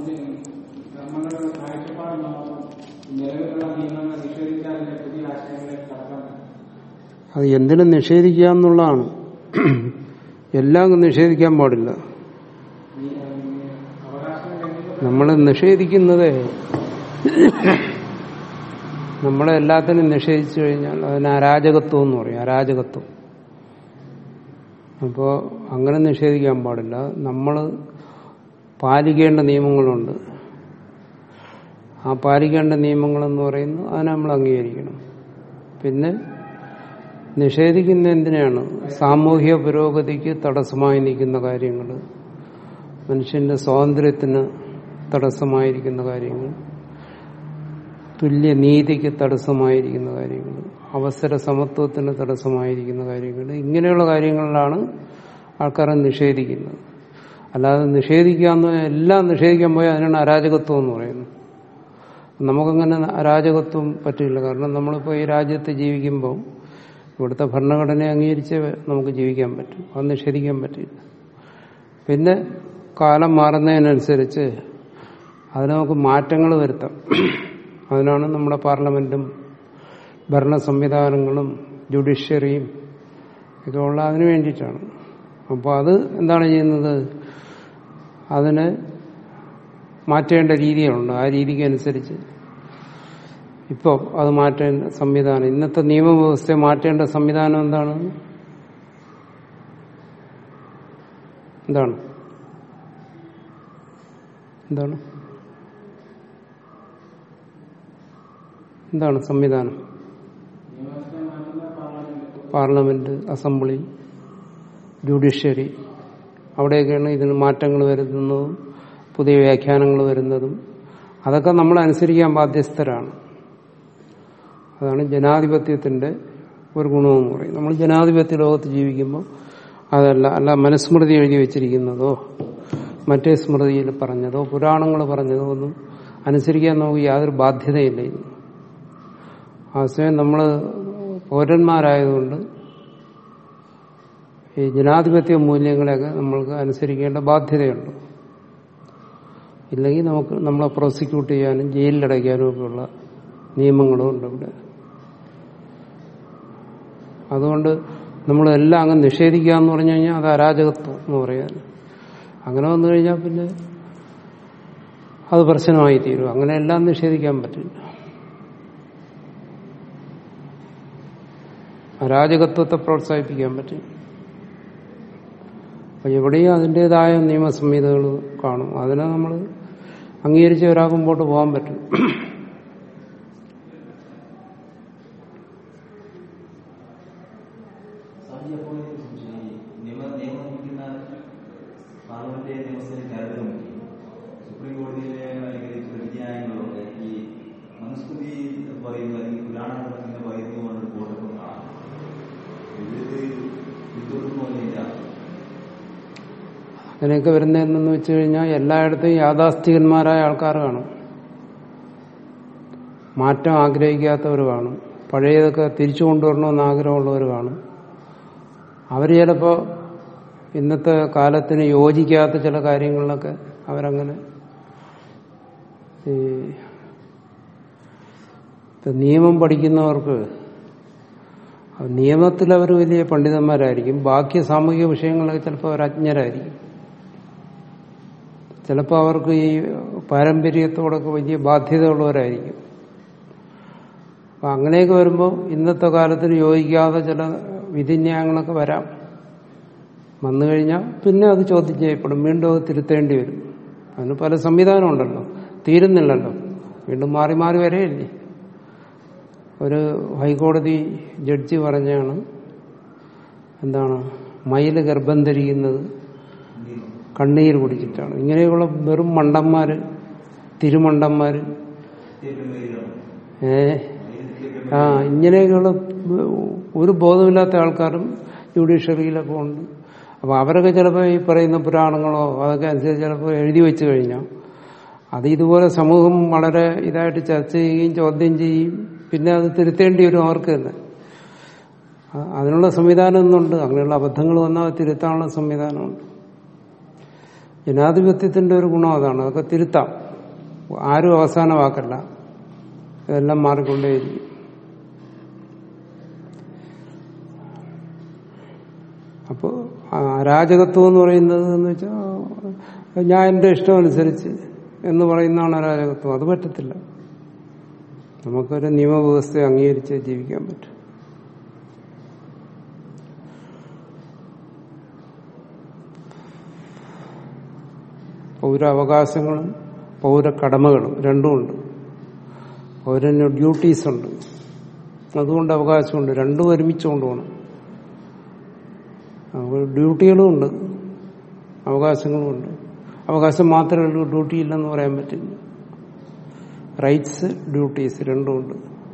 നമ്മുടെ കാഴ്ചപ്പാട് മാത്രം നിലവിലുള്ള നിയമങ്ങൾ നിഷേധിച്ചാൽ അതിന്റെ പുതിയ ആശയങ്ങളിലേക്ക് കടക്കാൻ പറ്റും അത് എന്തിനും നിഷേധിക്കുക എന്നുള്ളതാണ് എല്ലാം അങ്ങ് നിഷേധിക്കാൻ പാടില്ല ഈ അവകാശം ലംഘിക്കപ്പെട്ട നമ്മൾ നിഷേധിക്കുന്നത് നമ്മളെ എല്ലാത്തിനും നിഷേധിച്ചു കഴിഞ്ഞാൽ അതിന് അരാജകത്വം എന്ന് പറയും അരാജകത്വം അപ്പോൾ അങ്ങനെ നിഷേധിക്കാൻ പാടില്ല നമ്മൾ പാലിക്കേണ്ട നിയമങ്ങളുണ്ട് ആ പാലിക്കേണ്ട നിയമങ്ങളെന്ന് പറയുന്നത് അതിനെ നമ്മൾ അംഗീകരിക്കണം പിന്നെ നിഷേധിക്കുന്ന എന്തിനാണ് സാമൂഹിക പുരോഗതിക്ക് തടസ്സമായി നിൽക്കുന്ന കാര്യങ്ങൾ മനുഷ്യന്റെ സ്വാതന്ത്ര്യത്തിന് തടസ്സമായിരിക്കുന്ന കാര്യങ്ങൾ തുല്യ നീതിക്ക് തടസ്സമായിരിക്കുന്ന കാര്യങ്ങൾ അവസര സമത്വത്തിന് തടസ്സമായിരിക്കുന്ന കാര്യങ്ങൾ ഇങ്ങനെയുള്ള കാര്യങ്ങളിലാണ് ആൾക്കാരെ നിഷേധിക്കുന്നത് അല്ലാതെ നിഷേധിക്കാന്ന് എല്ലാം നിഷേധിക്കാൻ പോയാൽ അതിനാണ് അരാജകത്വം എന്ന് പറയുന്നത് നമുക്കങ്ങനെ അരാജകത്വം പറ്റില്ല കാരണം നമ്മളിപ്പോൾ ഈ രാജ്യത്ത് ജീവിക്കുമ്പോൾ ഇവിടുത്തെ ഭരണഘടനയെ അംഗീകരിച്ച് നമുക്ക് ജീവിക്കാൻ പറ്റും അത് നിഷേധിക്കാൻ പറ്റില്ല പിന്നെ കാലം മാറുന്നതിനനുസരിച്ച് അതിന് നമുക്ക് മാറ്റങ്ങൾ വരുത്താം അതിനാണ് നമ്മുടെ പാർലമെന്റും ഭരണ സംവിധാനങ്ങളും ജുഡീഷ്യറിയും ഇതുള്ള അതിനു വേണ്ടിയിട്ടാണ് അപ്പോൾ അത് എന്താണ് ചെയ്യുന്നത് അതിന് മാറ്റേണ്ട രീതികളുണ്ട് ആ രീതിക്ക് അനുസരിച്ച് ഇപ്പോൾ അത് മാറ്റേണ്ട സംവിധാനം ഇന്നത്തെ നിയമവ്യവസ്ഥയെ മാറ്റേണ്ട സംവിധാനം എന്താണ് എന്താണ് എന്താണ് എന്താണ് സംവിധാനം നിയമത്തെ മാറ്റുന്ന പാർലമെന്റ് പാർലമെന്റ് അസംബ്ലി ജുഡീഷ്യറി അവിടെയൊക്കെയാണ് ഇതിന് മാറ്റങ്ങൾ വരുന്നതും പുതിയ വ്യാഖ്യാനങ്ങൾ വരുന്നതും അതൊക്കെ നമ്മൾ അനുസരിക്കാൻ ബാധ്യസ്ഥരാണ് അതാണ് ജനാധിപത്യത്തിന്റെ ഒരു ഗുണമെന്ന് പറയും നമ്മൾ ജനാധിപത്യ ലോകത്ത് ജീവിക്കുമ്പോൾ അതല്ല അല്ല മനുസ്മൃതി എഴുതി വെച്ചിരിക്കുന്നതോ മറ്റേ സ്മൃതിയിൽ പറഞ്ഞതോ പുരാണങ്ങൾ പറഞ്ഞതോ ഒന്നും അനുസരിക്കാൻ നമുക്ക് യാതൊരു ബാധ്യതയില്ല ഇന്ന് ആശയം നമ്മൾ പൗരന്മാരായതുകൊണ്ട് ഈ ജനാധിപത്യ മൂല്യങ്ങളെയൊക്കെ നമ്മൾക്ക് അനുസരിക്കേണ്ട ബാധ്യതയുണ്ട് ഇല്ലെങ്കിൽ നമുക്ക് നമ്മളെ പ്രോസിക്യൂട്ട് ചെയ്യാനും ജയിലിലടയ്ക്കാനും ഒക്കെയുള്ള നിയമങ്ങളും ഉണ്ട് ഇവിടെ അതുകൊണ്ട് നമ്മളെല്ലാം അങ്ങ് നിഷേധിക്കുക എന്ന് പറഞ്ഞു കഴിഞ്ഞാൽ അത് അരാജകത്വം എന്ന് പറയാൻ അങ്ങനെ വന്നു കഴിഞ്ഞാൽ പിന്നെ അത് പ്രശ്നമായി തീരും അങ്ങനെ എല്ലാം നിഷേധിക്കാൻ പറ്റില്ല അരാജകത്വത്തെ പ്രോത്സാഹിപ്പിക്കാൻ പറ്റും അപ്പൊ എവിടെയും അതിൻ്റെതായ നിയമസംഹിതകൾ കാണും അതിനെ നമ്മൾ അംഗീകരിച്ച് ഒരാൾക്ക് മുമ്പോട്ട് പോകാൻ പറ്റും സ്വാമി അപ്പോൾ ഒരു സംശയം. ഈ നിയമ നിയമം നിർമ്മിക്കുന്ന പാർലമെന്റ് നിയമസഭയിൽ കരുതൽ മുഖ്യം സുപ്രീം കോടതിയിലെ അല്ലെങ്കിൽ വിജ്ഞാനങ്ങളുണ്ട് ഈ മനുസ്മൃതി പറയുന്നു അല്ലെങ്കിൽ പുരാണങ്ങളൊക്കെ പറയുന്നു കൊണ്ട് ബോധം കാണാം ഇത് പിന്തുടർന്നില്ല അങ്ങനെയൊക്കെ വരുന്നതെന്നു വെച്ച് കഴിഞ്ഞാൽ എല്ലായിടത്തും യാഥാസ്ഥികന്മാരായ ആൾക്കാർ കാണും മാറ്റം ആഗ്രഹിക്കാത്തവർ കാണും പഴയതൊക്കെ തിരിച്ചു കൊണ്ടുവരണമെന്ന് ആഗ്രഹമുള്ളവർ കാണും അവർ ചിലപ്പോൾ ഇന്നത്തെ കാലത്തിന് യോജിക്കാത്ത ചില കാര്യങ്ങളിലൊക്കെ അവരങ്ങനെ ഈ ഇപ്പൊ നിയമം പഠിക്കുന്നവർക്ക് അത് നിയമത്തിൽ അവർ വലിയ പണ്ഡിതന്മാരായിരിക്കും ബാക്കി സാമൂഹിക വിഷയങ്ങളൊക്കെ ചിലപ്പോൾ അവർ അജ്ഞരായിരിക്കും ചിലപ്പോൾ അവർക്ക് ഈ പാരമ്പര്യത്തോടൊക്കെ വലിയ ബാധ്യതയുള്ളവരായിരിക്കും അപ്പൊ അങ്ങനെയൊക്കെ വരുമ്പോൾ ഇന്നത്തെ കാലത്തിന് യോജിക്കാതെ ചില വിധിന്യായങ്ങളൊക്കെ വരാം വന്നു കഴിഞ്ഞാൽ പിന്നെ അത് ചോദ്യം ചെയ്യപ്പെടും വീണ്ടും അത് തിരുത്തേണ്ടി വരും അതിന് പല സംവിധാനമുണ്ടല്ലോ തീരുന്നില്ലല്ലോ വീണ്ടും മാറി മാറി വരെയില്ലേ ഒരു ഹൈക്കോടതി ജഡ്ജി പറഞ്ഞാണ് എന്താണ് മയില് ഗർഭം ധരിക്കുന്നത് കണ്ണീര് കുടിച്ചിട്ടാണ് ഇങ്ങനെയുള്ള വെറും മണ്ടന്മാര് തിരുമണ്ടന്മാര് ഏ ആ ഇങ്ങനെയൊക്കെയുള്ള ഒരു ബോധമില്ലാത്ത ആൾക്കാരും ജുഡീഷ്യറിയിലൊക്കെ ഉണ്ട് അപ്പൊ അവരൊക്കെ ചിലപ്പോൾ ഈ പറയുന്ന പുരാണങ്ങളോ അതൊക്കെ അനുസരിച്ച് ചിലപ്പോൾ എഴുതി വെച്ചു കഴിഞ്ഞാൽ അത് ഇതുപോലെ സമൂഹം വളരെ ഇതായിട്ട് ചർച്ച ചെയ്യുകയും ചോദ്യം ചെയ്യും പിന്നെ അത് തിരുത്തേണ്ടി വരും അവർക്ക് തന്നെ അ- അതിനുള്ള സംവിധാനം ഒന്നുണ്ട് അങ്ങനെയുള്ള അബദ്ധങ്ങൾ വന്നാൽ അത് തിരുത്താനുള്ള സംവിധാനമുണ്ട് ജനാധിപത്യത്തിന്റെ ഒരു ഗുണം അതാണ് അതൊക്കെ തിരുത്താം ആരും അവസാന വാക്കല്ല ഇതെല്ലാം മാറിക്കൊണ്ടേയിരിക്കും അപ്പോൾ അരാജകത്വം എന്ന് പറയുന്നത് എന്ന് വെച്ചാൽ ഞാൻ എൻ്റെ ഇഷ്ടമനുസരിച്ച് എന്ന് പറയുന്നതാണ് അരാജകത്വം അത് പറ്റത്തില്ല നമുക്കൊരു നിയമവ്യവസ്ഥ അംഗീകരിച്ച് ജീവിക്കാൻ പറ്റും പൗരാവകാശങ്ങളും പൗരക്കടമകളും രണ്ടുമുണ്ട് പൗരന് ഡ്യൂട്ടീസ് ഉണ്ട് അതുകൊണ്ട് അവകാശമുണ്ട് രണ്ടും ഒരുമിച്ച് കൊണ്ടുപോകണം നമുക്ക് ഡ്യൂട്ടികളും ഉണ്ട് അവകാശങ്ങളും ഉണ്ട് അവകാശം മാത്രമേ ഉള്ളൂ ഡ്യൂട്ടി ഇല്ലെന്ന് പറയാൻ പറ്റില്ല റൈറ്റ്സ് ഡ്യൂട്ടീസ് രണ്ടും ഉണ്ട്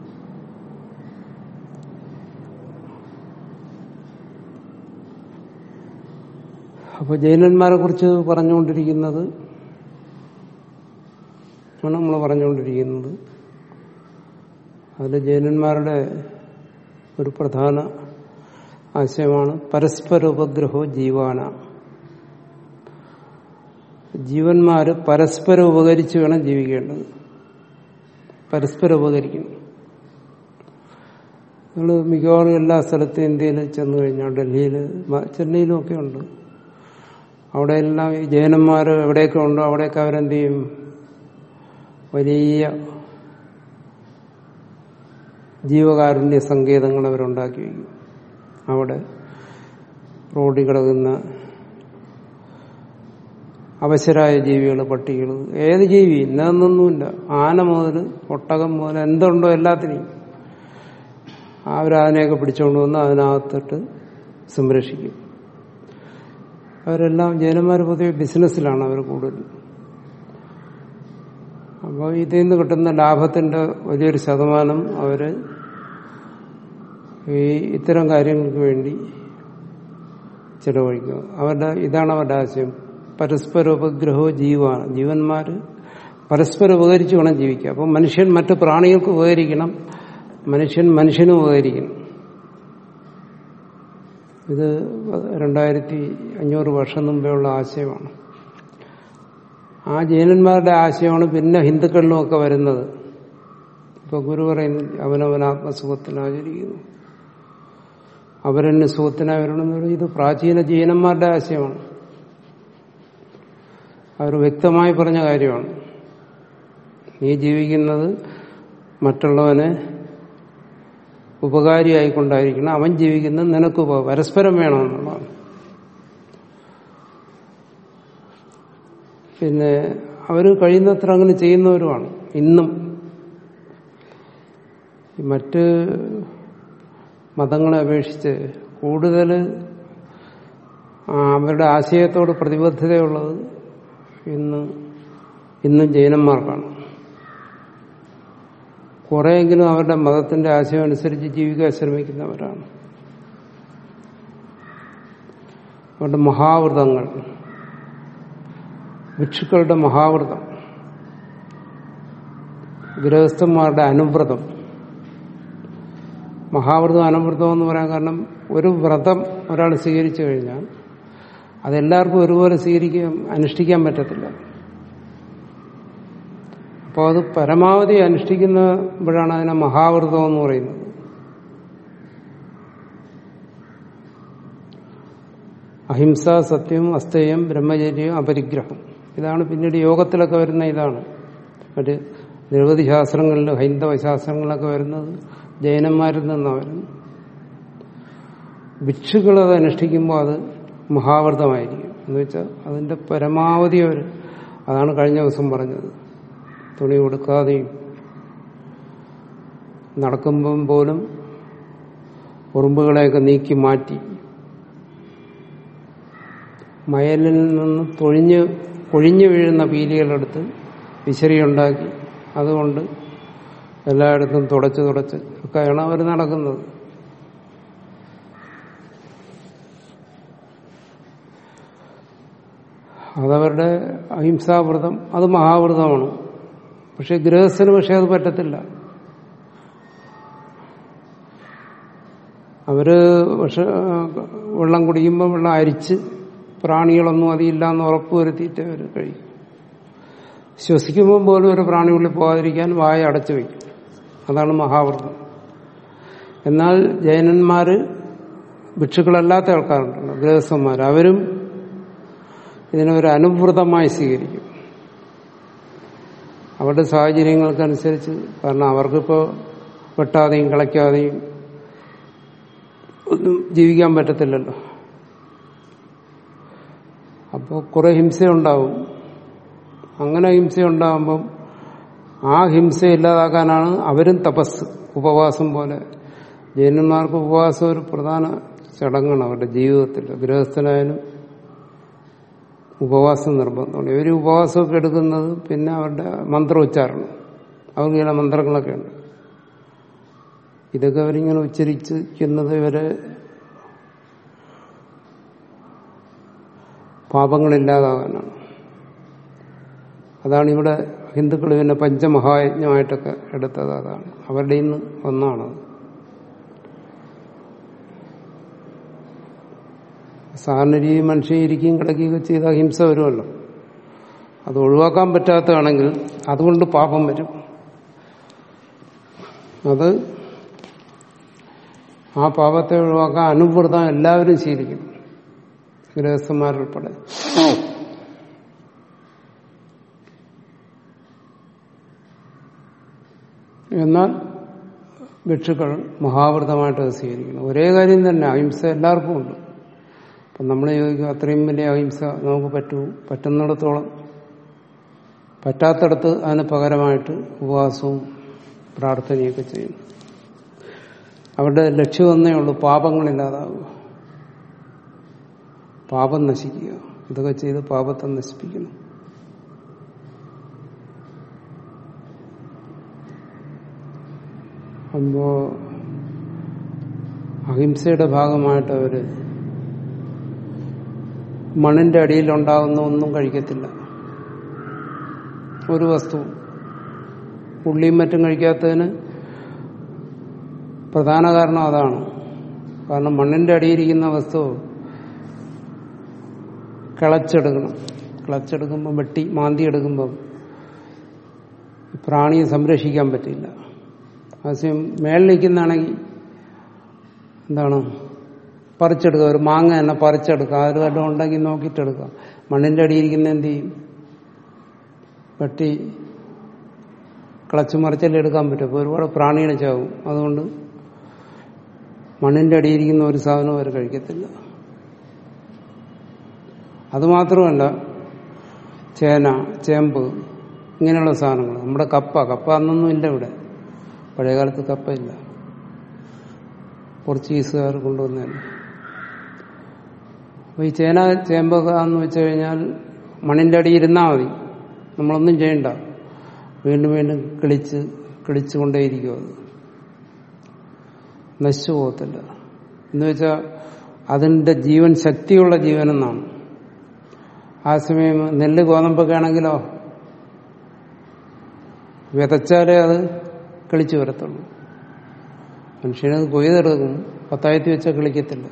അപ്പോൾ ജൈനന്മാരെ കുറിച്ച് പറഞ്ഞുകൊണ്ടിരിക്കുന്നത് ആണ് നമ്മൾ പറഞ്ഞുകൊണ്ടിരിക്കുന്നത് അതിൽ ജൈനന്മാരുടെ ഒരു പ്രധാന ആശയമാണ് പരസ്പര ഉപഗ്രഹോ ജീവാന ജീവന്മാര് പരസ്പരം ഉപകരിച്ച് വേണം ജീവിക്കേണ്ടത് പരസ്പരം ഉപകരിക്കണം നിങ്ങൾ മിക്കവാറും എല്ലാ സ്ഥലത്തും ഇന്ത്യയിൽ ചെന്നു കഴിഞ്ഞാൽ ഡൽഹിയിൽ ചെന്നൈയിലും ഒക്കെ ഉണ്ട് അവിടെ എല്ലാം ഈ ജൈനന്മാർ എവിടെയൊക്കെ ഉണ്ടോ അവിടെയൊക്കെ അവരെന്ത് ചെയ്യും വലിയ ജീവകാരുണ്യ സങ്കേതങ്ങൾ അവരുണ്ടാക്കി വയ്ക്കും അവിടെ റോഡിൽ കിടക്കുന്ന അവശരായ ജീവികൾ പട്ടികൾ ഏത് ജീവി ഇന്നതൊന്നുമില്ല ആന മുതൽ ഒട്ടകം മുതൽ എന്തുണ്ടോ എല്ലാത്തിനെയും അവരതിനെയൊക്കെ പിടിച്ചുകൊണ്ട് വന്ന് അതിനകത്തിട്ട് സംരക്ഷിക്കും അവരെല്ലാം ജൈനന്മാർ പൊതുവെ ബിസിനസ്സിലാണ് അവർ കൂടുതൽ അപ്പോൾ ഇതിൽ നിന്ന് കിട്ടുന്ന ലാഭത്തിന്റെ വലിയൊരു ശതമാനം അവര് ഈ ഇത്തരം കാര്യങ്ങൾക്ക് വേണ്ടി ചെലവഴിക്കുക അവരുടെ ഇതാണ് അവരുടെ ആശയം പരസ്പര ഉപഗ്രഹോ ജീവാണ് ജീവന്മാര് പരസ്പരം ഉപകരിച്ച് വേണം ജീവിക്കുക അപ്പം മനുഷ്യൻ മറ്റു പ്രാണികൾക്ക് ഉപകരിക്കണം മനുഷ്യൻ മനുഷ്യനും ഉപകരിക്കണം ഇത് രണ്ടായിരത്തി അഞ്ഞൂറ് വർഷം മുമ്പേ ഉള്ള ആശയമാണ് ആ ജൈനന്മാരുടെ ആശയമാണ് പിന്നെ ഹിന്ദുക്കളിലുമൊക്കെ വരുന്നത് ഇപ്പൊ ഗുരു പറയുന്നു അവനവനാത്മസുഖത്തിനാചരിക്കുന്നു അവരെന്നെ സുഖത്തിനായി വരണമെന്ന് പറയുന്നത് ഇത് പ്രാചീന ജൈനന്മാരുടെ ആശയമാണ് അവർ വ്യക്തമായി പറഞ്ഞ കാര്യമാണ് നീ ജീവിക്കുന്നത് മറ്റുള്ളവനെ ഉപകാരിയായിക്കൊണ്ടായിരിക്കണം അവൻ ജീവിക്കുന്നത് നിനക്ക് പരസ്പരം വേണമെന്നുള്ളതാണ് പിന്നെ അവർ കഴിയുന്നത്ര അങ്ങനെ ചെയ്യുന്നവരുമാണ് ഇന്നും മറ്റ് മതങ്ങളെ അപേക്ഷിച്ച് കൂടുതൽ അവരുടെ ആശയത്തോട് പ്രതിബദ്ധതയുള്ളത് ഇന്ന് ഇന്നും ജൈനന്മാർക്കാണ് കുറെയെങ്കിലും അവരുടെ മതത്തിന്റെ ആശയം അനുസരിച്ച് ജീവിക്കാൻ ശ്രമിക്കുന്നവരാണ് അവരുടെ മഹാവ്രതങ്ങൾ ഭിക്ഷുക്കളുടെ മഹാവ്രതം ഗൃഹസ്ഥന്മാരുടെ അനുവ്രതം മഹാവ്രതം അനുവ്രതം എന്ന് പറയാൻ കാരണം ഒരു വ്രതം ഒരാൾ സ്വീകരിച്ചു കഴിഞ്ഞാൽ അതെല്ലാവർക്കും ഒരുപോലെ സ്വീകരിക്കാൻ അനുഷ്ഠിക്കാൻ പറ്റത്തില്ല അപ്പോൾ അത് പരമാവധി അനുഷ്ഠിക്കുന്നപ്പോഴാണ് അതിനെ മഹാവ്രതം എന്ന് പറയുന്നത് അഹിംസ സത്യം അസ്തേയം ബ്രഹ്മചര്യം അപരിഗ്രഹം ഇതാണ് പിന്നീട് യോഗത്തിലൊക്കെ വരുന്ന ഇതാണ് മറ്റ് നിരവധി ശാസ്ത്രങ്ങളിൽ ഹൈന്ദവ ശാസ്ത്രങ്ങളിലൊക്കെ വരുന്നത് ജൈനന്മാരിൽ നിന്നാണ് വരുന്നത് ഭിക്ഷുക്കൾ അത് അനുഷ്ഠിക്കുമ്പോൾ അത് മഹാവ്രതമായിരിക്കും എന്ന് വെച്ചാൽ അതിന്റെ പരമാവധി അവർ അതാണ് കഴിഞ്ഞ ദിവസം പറഞ്ഞത് തുണി കൊടുക്കാതെയും നടക്കുമ്പം പോലും ഉറുമ്പുകളെയൊക്കെ നീക്കി മാറ്റി മയലിൽ നിന്ന് തൊഴിഞ്ഞ് കൊഴിഞ്ഞു വീഴുന്ന പീലികളെടുത്ത് വിശറിയുണ്ടാക്കി അതുകൊണ്ട് എല്ലായിടത്തും തുടച്ച് തുടച്ച് ഒക്കെയാണ് അവർ നടക്കുന്നത് അതവരുടെ അഹിംസാവ്രതം അത് മഹാവ്രതമാണ് പക്ഷെ ഗൃഹസ്ഥന് പക്ഷെ അത് പറ്റത്തില്ല അവര് പക്ഷെ വെള്ളം കുടിക്കുമ്പോൾ വെള്ളം അരിച്ച് പ്രാണികളൊന്നും അതില്ല എന്ന് ഉറപ്പ് വരുത്തിയിട്ട് അവർ കഴിക്കും ശ്വസിക്കുമ്പോൾ പോലും ഒരു പ്രാണി ഉള്ളിൽ പോകാതിരിക്കാൻ വായ അടച്ചു വയ്ക്കും അതാണ് മഹാവ്രതം എന്നാൽ ജൈനന്മാര് ഭിക്ഷുക്കളല്ലാത്ത ആൾക്കാരുണ്ടല്ലോ ഗൃഹസ്ഥന്മാർ അവരും ഇതിനെ ഒരു അനുവൃതമായി സ്വീകരിക്കും അവരുടെ സാഹചര്യങ്ങൾക്കനുസരിച്ച് കാരണം അവർക്കിപ്പോൾ വെട്ടാതെയും കളയ്ക്കാതെയും ഒന്നും ജീവിക്കാൻ പറ്റത്തില്ലല്ലോ അപ്പോൾ കുറെ ഹിംസയുണ്ടാവും അങ്ങനെ ഹിംസയുണ്ടാകുമ്പം ആ ഹിംസ ഇല്ലാതാക്കാനാണ് അവരും തപസ് ഉപവാസം പോലെ ജൈനന്മാർക്ക് ഉപവാസം ഒരു പ്രധാന ചടങ്ങാണ് അവരുടെ ജീവിതത്തിൽ ഗൃഹസ്ഥനായാലും ഉപവാസം നിർബന്ധമാണ് ഇവർ ഉപവാസമൊക്കെ എടുക്കുന്നത് പിന്നെ അവരുടെ മന്ത്രോച്ചാരണം അവർക്ക് ചില മന്ത്രങ്ങളൊക്കെ ഉണ്ട് ഇതൊക്കെ അവരിങ്ങനെ ഉച്ചരിച്ചിരിക്കുന്നത് ഇവരെ പാപങ്ങളില്ലാതാകാനാണ് അതാണ് ഇവിടെ ഹിന്ദുക്കൾ പിന്നെ പഞ്ചമഹായജ്ഞമായിട്ടൊക്കെ എടുത്തത് അതാണ് അവരുടെ ഇന്ന് ഒന്നാണത് സാധാരണ രീതി മനുഷ്യൻ ഇരിക്കുകയും കിടക്കുകയൊക്കെ ചെയ്താൽ ഹിംസ വരുമല്ലോ അത് ഒഴിവാക്കാൻ പറ്റാത്തതാണെങ്കിൽ അതുകൊണ്ട് പാപം വരും അത് ആ പാപത്തെ ഒഴിവാക്കാൻ അനുവൃതം എല്ലാവരും ശീലിക്കും ഗൃഹസ്ഥന്മാരുൾപ്പെടെ എന്നാൽ ഭിക്ഷുക്കൾ മഹാവൃതമായിട്ട് അത് സ്വീകരിക്കണം ഒരേ കാര്യം തന്നെ അഹിംസ എല്ലാവർക്കും ഉണ്ട് അപ്പം നമ്മൾ ചോദിക്കും അത്രയും വലിയ അഹിംസ നമുക്ക് പറ്റൂ പറ്റുന്നിടത്തോളം പറ്റാത്തടത്ത് അതിന് പകരമായിട്ട് ഉപവാസവും പ്രാർത്ഥനയൊക്കെ ചെയ്യുന്നു അവരുടെ ലക്ഷ്യം ഒന്നേ ഉള്ളൂ പാപങ്ങളില്ലാതാവുക പാപം നശിക്കുക ഇതൊക്കെ ചെയ്ത് പാപത്തെ നശിപ്പിക്കണം അപ്പോ അഹിംസയുടെ ഭാഗമായിട്ട് അവര് മണ്ണിന്റെ അടിയിൽ ഉണ്ടാകുന്ന ഒന്നും കഴിക്കത്തില്ല ഒരു വസ്തു ഉള്ളിയും മറ്റും കഴിക്കാത്തതിന് പ്രധാന കാരണം അതാണ് കാരണം മണ്ണിന്റെ അടിയിരിക്കുന്ന വസ്തു കിളച്ചെടുക്കണം കിളച്ചെടുക്കുമ്പോൾ വെട്ടി മാന്തി എടുക്കുമ്പം പ്രാണിയെ സംരക്ഷിക്കാൻ പറ്റില്ല അതേസമയം മേളിൽ നിൽക്കുന്നതാണെങ്കിൽ എന്താണ് പറിച്ചെടുക്കുക ഒരു മാങ്ങ തന്നെ പറിച്ചെടുക്കുക അതിൽ വല്ലതും ഉണ്ടെങ്കിൽ നോക്കിയിട്ടെടുക്കാം മണ്ണിന്റെ അടിയിരിക്കുന്ന എന്ത് ചെയ്യും വെട്ടി കിളച്ചു മറിച്ചല്ലേ എടുക്കാൻ പറ്റും അപ്പോൾ ഒരുപാട് പ്രാണികളെ ചാവും അതുകൊണ്ട് മണ്ണിന്റെ അടിയിരിക്കുന്ന ഒരു സാധനവും അവർ കഴിക്കത്തില്ല അതുമാത്രമല്ല ചേന ചേമ്പ് ഇങ്ങനെയുള്ള സാധനങ്ങൾ നമ്മുടെ കപ്പ കപ്പ അന്നൊന്നും ഇല്ല ഇവിടെ പഴയകാലത്ത് കപ്പ ഇല്ല പോർച്ചുഗീസുകാർ കൊണ്ടുവന്നതന്നെ അപ്പോൾ ഈ ചേന ചേമ്പൊക്കെ എന്ന് വെച്ച് കഴിഞ്ഞാൽ മണ്ണിന്റെ അടി ഇരുന്നാൽ മതി നമ്മളൊന്നും ചെയ്യണ്ട വീണ്ടും വീണ്ടും കിളിച്ച് കിളിച്ചുകൊണ്ടേയിരിക്കും അത് നശിച്ചു പോകത്തില്ല എന്ന് വെച്ചാൽ അതിന്റെ ജീവൻ ശക്തിയുള്ള ജീവനെന്നാണ് ആ സമയം നെല്ല് ഗോതമ്പൊക്കെ ആണെങ്കിലോ വിതച്ചാലേ അത് കിളിച്ചു വരത്തുള്ളൂ മനുഷ്യനത് കൊയ്തെടുക്കും പത്തായത്തി വെച്ചാൽ കിളിക്കത്തില്ല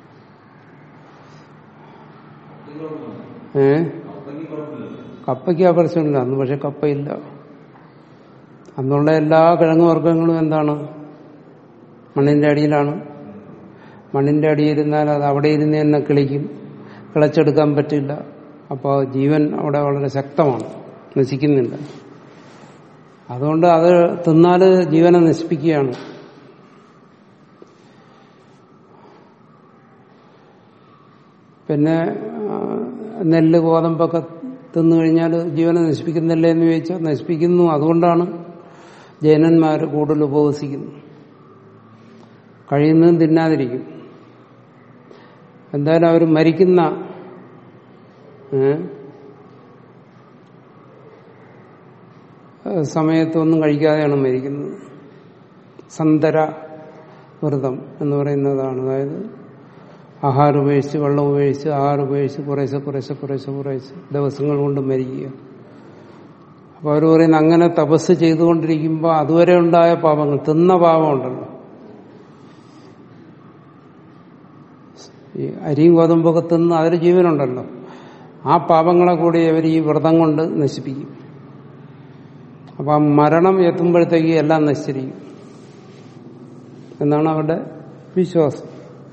ഏ കപ്പയ്ക്ക് ആ പ്രശ്നമില്ല അന്ന് പക്ഷെ കപ്പയില്ല അന്നുള്ള എല്ലാ കിഴങ്ങ് വർഗ്ഗങ്ങളും എന്താണ് മണ്ണിന്റെ അടിയിലാണ് മണ്ണിന്റെ അടിയിരുന്നാൽ അത് അവിടെ ഇരുന്ന് തന്നെ കിളിക്കും കിളച്ചെടുക്കാൻ പറ്റില്ല അപ്പോൾ ജീവൻ അവിടെ വളരെ ശക്തമാണ് നശിക്കുന്നില്ല അതുകൊണ്ട് അത് തിന്നാൽ ജീവനെ നശിപ്പിക്കുകയാണ് പിന്നെ ആ, നെല്ല് ഗോതമ്പൊക്കെ തിന്നു കഴിഞ്ഞാൽ ജീവനെ നശിപ്പിക്കുന്നില്ല എന്ന് ചോദിച്ചാൽ നശിപ്പിക്കുന്നു അതുകൊണ്ടാണ് ജൈനന്മാർ കൂടുതൽ ഉപവസിക്കുന്നത് കഴിയുന്നതും തിന്നാതിരിക്കും എന്തായാലും അവർ മരിക്കുന്ന ഏ, സമയത്തൊന്നും കഴിക്കാതെയാണ് മരിക്കുന്നത് സന്തര വ്രതം എന്ന് പറയുന്നതാണ് അതായത് ആഹാരം ഉപേക്ഷിച്ച് വെള്ളം ഉപേക്ഷിച്ച് ആഹാരം ഉപേക്ഷിച്ച് കുറേശ്ശെ കുറേശ്ശെ കുറേശ്ശെ കുറേശ്ശെ ദിവസങ്ങൾ കൊണ്ട് മരിക്കുക അപ്പോൾ അവർ പറയുന്നത് അങ്ങനെ തപസ് ചെയ്തുകൊണ്ടിരിക്കുമ്പോൾ അതുവരെ ഉണ്ടായ പാപങ്ങൾ തിന്ന പാപമുണ്ടല്ലോ ഈ അരിയും ഗോതമ്പൊക്കെ തിന്ന് അതിൽ ജീവനുണ്ടല്ലോ ആ പാപങ്ങളെ കൂടി അവർ ഈ വ്രതം കൊണ്ട് നശിപ്പിക്കും അപ്പൊ ആ മരണം എത്തുമ്പോഴത്തേക്ക് എല്ലാം നശിച്ചിരിക്കും എന്നാണ് അവരുടെ വിശ്വാസം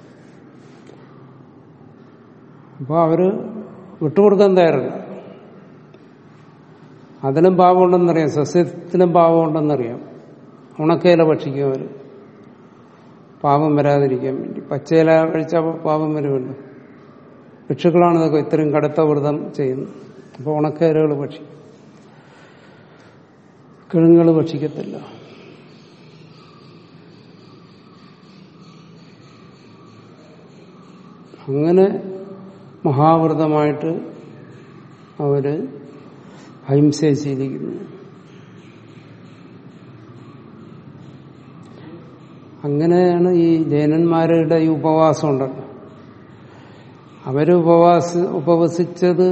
അപ്പോൾ അവര് വിട്ടുകൊടുക്കാൻ തയ്യാറല്ല അതിലും പാപമുണ്ടെന്നറിയാം സസ്യത്തിലും പാപമുണ്ടെന്നറിയാം ഉണക്കയില ഭക്ഷിക്കും അവർ പാപം വരാതിരിക്കാൻ വേണ്ടി പച്ചയില കഴിച്ചാൽ പാപം വരുമല്ലോ ഭിക്ഷുക്കളാണ് ഇതൊക്കെ ഇത്രയും കടുത്ത വ്രതം ചെയ്യുന്നത് അപ്പോൾ ഉണക്കയിലകൾ ഭക്ഷിക്കും കിഴങ്ങുകൾ ഭക്ഷിക്കത്തില്ല അങ്ങനെ മഹാവ്രതമായിട്ട് അവര് അഹിംസയെ ശീലിക്കുന്നു അങ്ങനെയാണ് ഈ ജൈനന്മാരുടെ ഈ ഉപവാസം ഉണ്ടല്ലോ അവര് ഉപവാസ ഉപവസിച്ചത്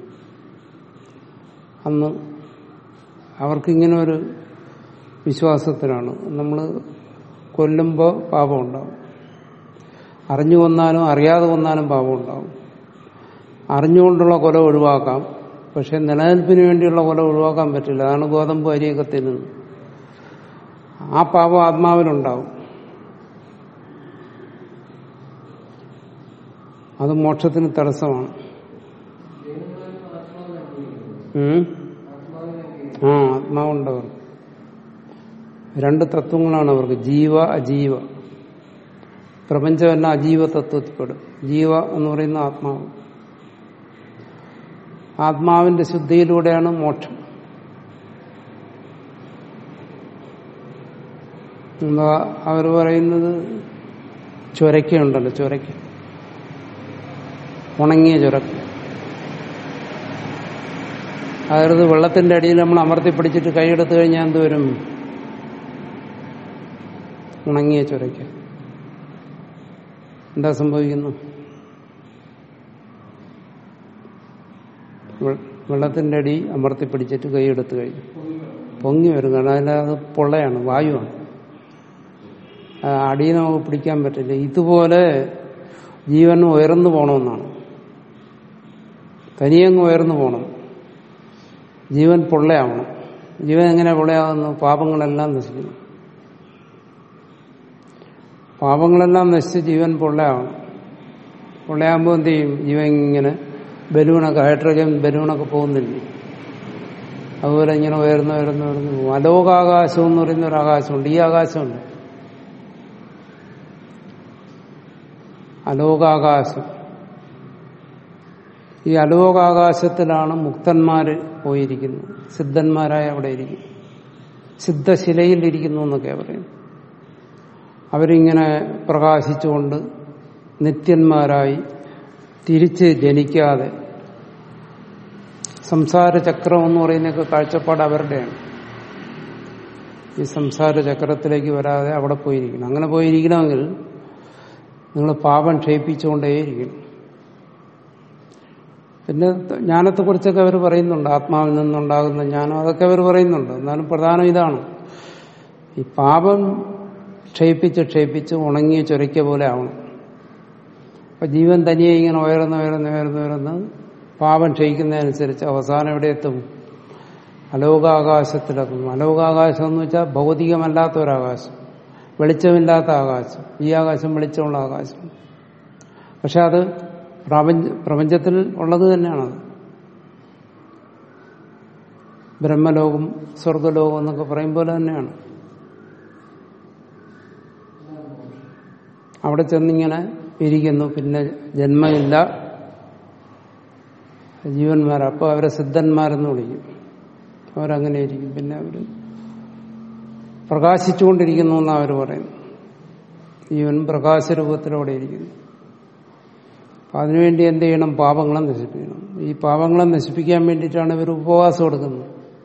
അന്ന് അവർക്കിങ്ങനെ ഒരു വിശ്വാസത്തിലാണ് നമ്മൾ കൊല്ലുമ്പോൾ പാപം ഉണ്ടാവും അറിഞ്ഞു കൊന്നാലും അറിയാതെ കൊന്നാലും പാപം ഉണ്ടാവും അറിഞ്ഞുകൊണ്ടുള്ള കൊല ഒഴിവാക്കാം പക്ഷെ നിലനിൽപ്പിന് വേണ്ടിയുള്ള കൊല ഒഴിവാക്കാൻ പറ്റില്ല അതാണ് ഗോതമ്പ് അരിയൊക്കെ തിന്നുന്നത് ആ പാപം ആത്മാവിനുണ്ടാവും അത് മോക്ഷത്തിന് തടസ്സമാണ് ഉം? ആ ആത്മാവുണ്ടവർ രണ്ട് തത്വങ്ങളാണ് അവർക്ക് ജീവ അജീവ പ്രപഞ്ചമെല്ലാം അജീവ തത്വത്തിൽപ്പെടും ജീവ എന്ന് പറയുന്ന ആത്മാവ് ആത്മാവിന്റെ ശുദ്ധിയിലൂടെയാണ് മോക്ഷം എന്താ അവർ പറയുന്നത് ചൊരക്കയുണ്ടല്ലോ ചൊരക്ക ഉണങ്ങിയ ചുരക്ക അതായത് വെള്ളത്തിന്റെ അടിയിൽ നമ്മൾ അമർത്തി പിടിച്ചിട്ട് കൈയെടുത്തു കഴിഞ്ഞാൽ എന്തുവരും ഉണങ്ങിയ ചുരക്ക എന്താ സംഭവിക്കുന്നു വെ- വെള്ളത്തിന്റെ അടി അമർത്തി പിടിച്ചിട്ട് കൈയെടുത്തു കഴിഞ്ഞു പൊങ്ങി വരും കാരണം അതിനകത്ത് പൊള്ളയാണ് വായുവാണ് ആ അടിയെ നമുക്ക് പിടിക്കാൻ പറ്റില്ല ഇതുപോലെ ജീവൻ ഉയർന്നു പോകണമെന്നാണ് തനിയങ്ങ് ഉയർന്നു പോകണം ജീവൻ പൊള്ളയാവണം ജീവൻ എങ്ങനെ പൊള്ളയാകുന്നു പാപങ്ങളെല്ലാം നശിക്കുന്നു പാപങ്ങളെല്ലാം നശിച്ച് ജീവൻ പൊള്ളയാവണം പൊള്ളയാകുമ്പോൾ എന്ത് ചെയ്യും ജീവൻ ഇങ്ങനെ ബലൂണൊക്കെ ഹൈഡ്രജൻ ബലൂണൊക്കെ പോകുന്നില്ലേ അതുപോലെ ഇങ്ങനെ ഉയർന്നു ഉയർന്നു ഉയർന്നു പോകും അലോകാകാശം എന്ന് പറയുന്ന ഒരു ആകാശമുണ്ട് ഈ ആകാശമുണ്ട് അലോകാകാശം ഈ അലോകാകാശത്തിലാണ് മുക്തന്മാര് പോയിരിക്കുന്നത് സിദ്ധന്മാരായ അവിടെ ഇരിക്കും സിദ്ധശിലയിൽ ഇരിക്കുന്നു എന്നൊക്കെ പറയും അവരിങ്ങനെ പ്രകാശിച്ചുകൊണ്ട് നിത്യന്മാരായി തിരിച്ച് ജനിക്കാതെ സംസാര ചക്രം എന്ന് പറയുന്നൊക്കെ കാഴ്ചപ്പാട് അവരുടെയാണ് ഈ സംസാര ചക്രത്തിലേക്ക് വരാതെ അവിടെ പോയിരിക്കണം അങ്ങനെ പോയിരിക്കണമെങ്കിൽ നിങ്ങൾ പാപം ക്ഷയിപ്പിച്ചുകൊണ്ടേയിരിക്കണം പിന്നെ ജ്ഞാനത്തെക്കുറിച്ചൊക്കെ അവർ പറയുന്നുണ്ട് ആത്മാവിൽ നിന്നുണ്ടാകുന്ന ജ്ഞാനം അതൊക്കെ അവർ പറയുന്നുണ്ട് എന്നാലും പ്രധാനം ഇതാണ് ഈ പാപം ക്ഷയിപ്പിച്ച് ക്ഷയിപ്പിച്ച് ഉണങ്ങിയ ചൊരയ്ക്ക പോലെ ആവണം അപ്പൊ ജീവൻ തനിയെ ഇങ്ങനെ ഉയർന്ന് ഉയർന്ന് ഉയർന്ന് ഉയർന്ന് പാപം ക്ഷയിക്കുന്നതനുസരിച്ച് അവസാനം എവിടെ എത്തും അലോകാകാശത്തിലെത്തും അലോകാകാശം എന്ന് വെച്ചാൽ ഭൗതികമല്ലാത്ത ഒരാകാശം വെളിച്ചമില്ലാത്ത ആകാശം ഈ ആകാശം വെളിച്ചമുള്ള ആകാശം പക്ഷെ അത് പ്രപഞ്ച പ്രപഞ്ചത്തിൽ ഉള്ളത് തന്നെയാണത് ബ്രഹ്മലോകം സ്വർഗലോകം എന്നൊക്കെ പറയും പോലെ തന്നെയാണ് അവിടെ ചെന്നിങ്ങനെ ഇരിക്കുന്നു പിന്നെ ജന്മമില്ല ജീവന്മാർ അപ്പോൾ അവരെ സിദ്ധന്മാരെന്ന് വിളിക്കും അവരങ്ങനെ ഇരിക്കും പിന്നെ അവർ പ്രകാശിച്ചുകൊണ്ടിരിക്കുന്നു എന്നാണ് അവർ പറയുന്നത് ജീവൻ പ്രകാശരൂപത്തിലൂടെ ഇരിക്കുന്നു അപ്പൊ അതിനുവേണ്ടി എന്ത് ചെയ്യണം പാപങ്ങളെ നശിപ്പിക്കണം ഈ പാപങ്ങളെ നശിപ്പിക്കാൻ വേണ്ടിയിട്ടാണ് ഇവർ ഉപവാസം എടുക്കുന്നത്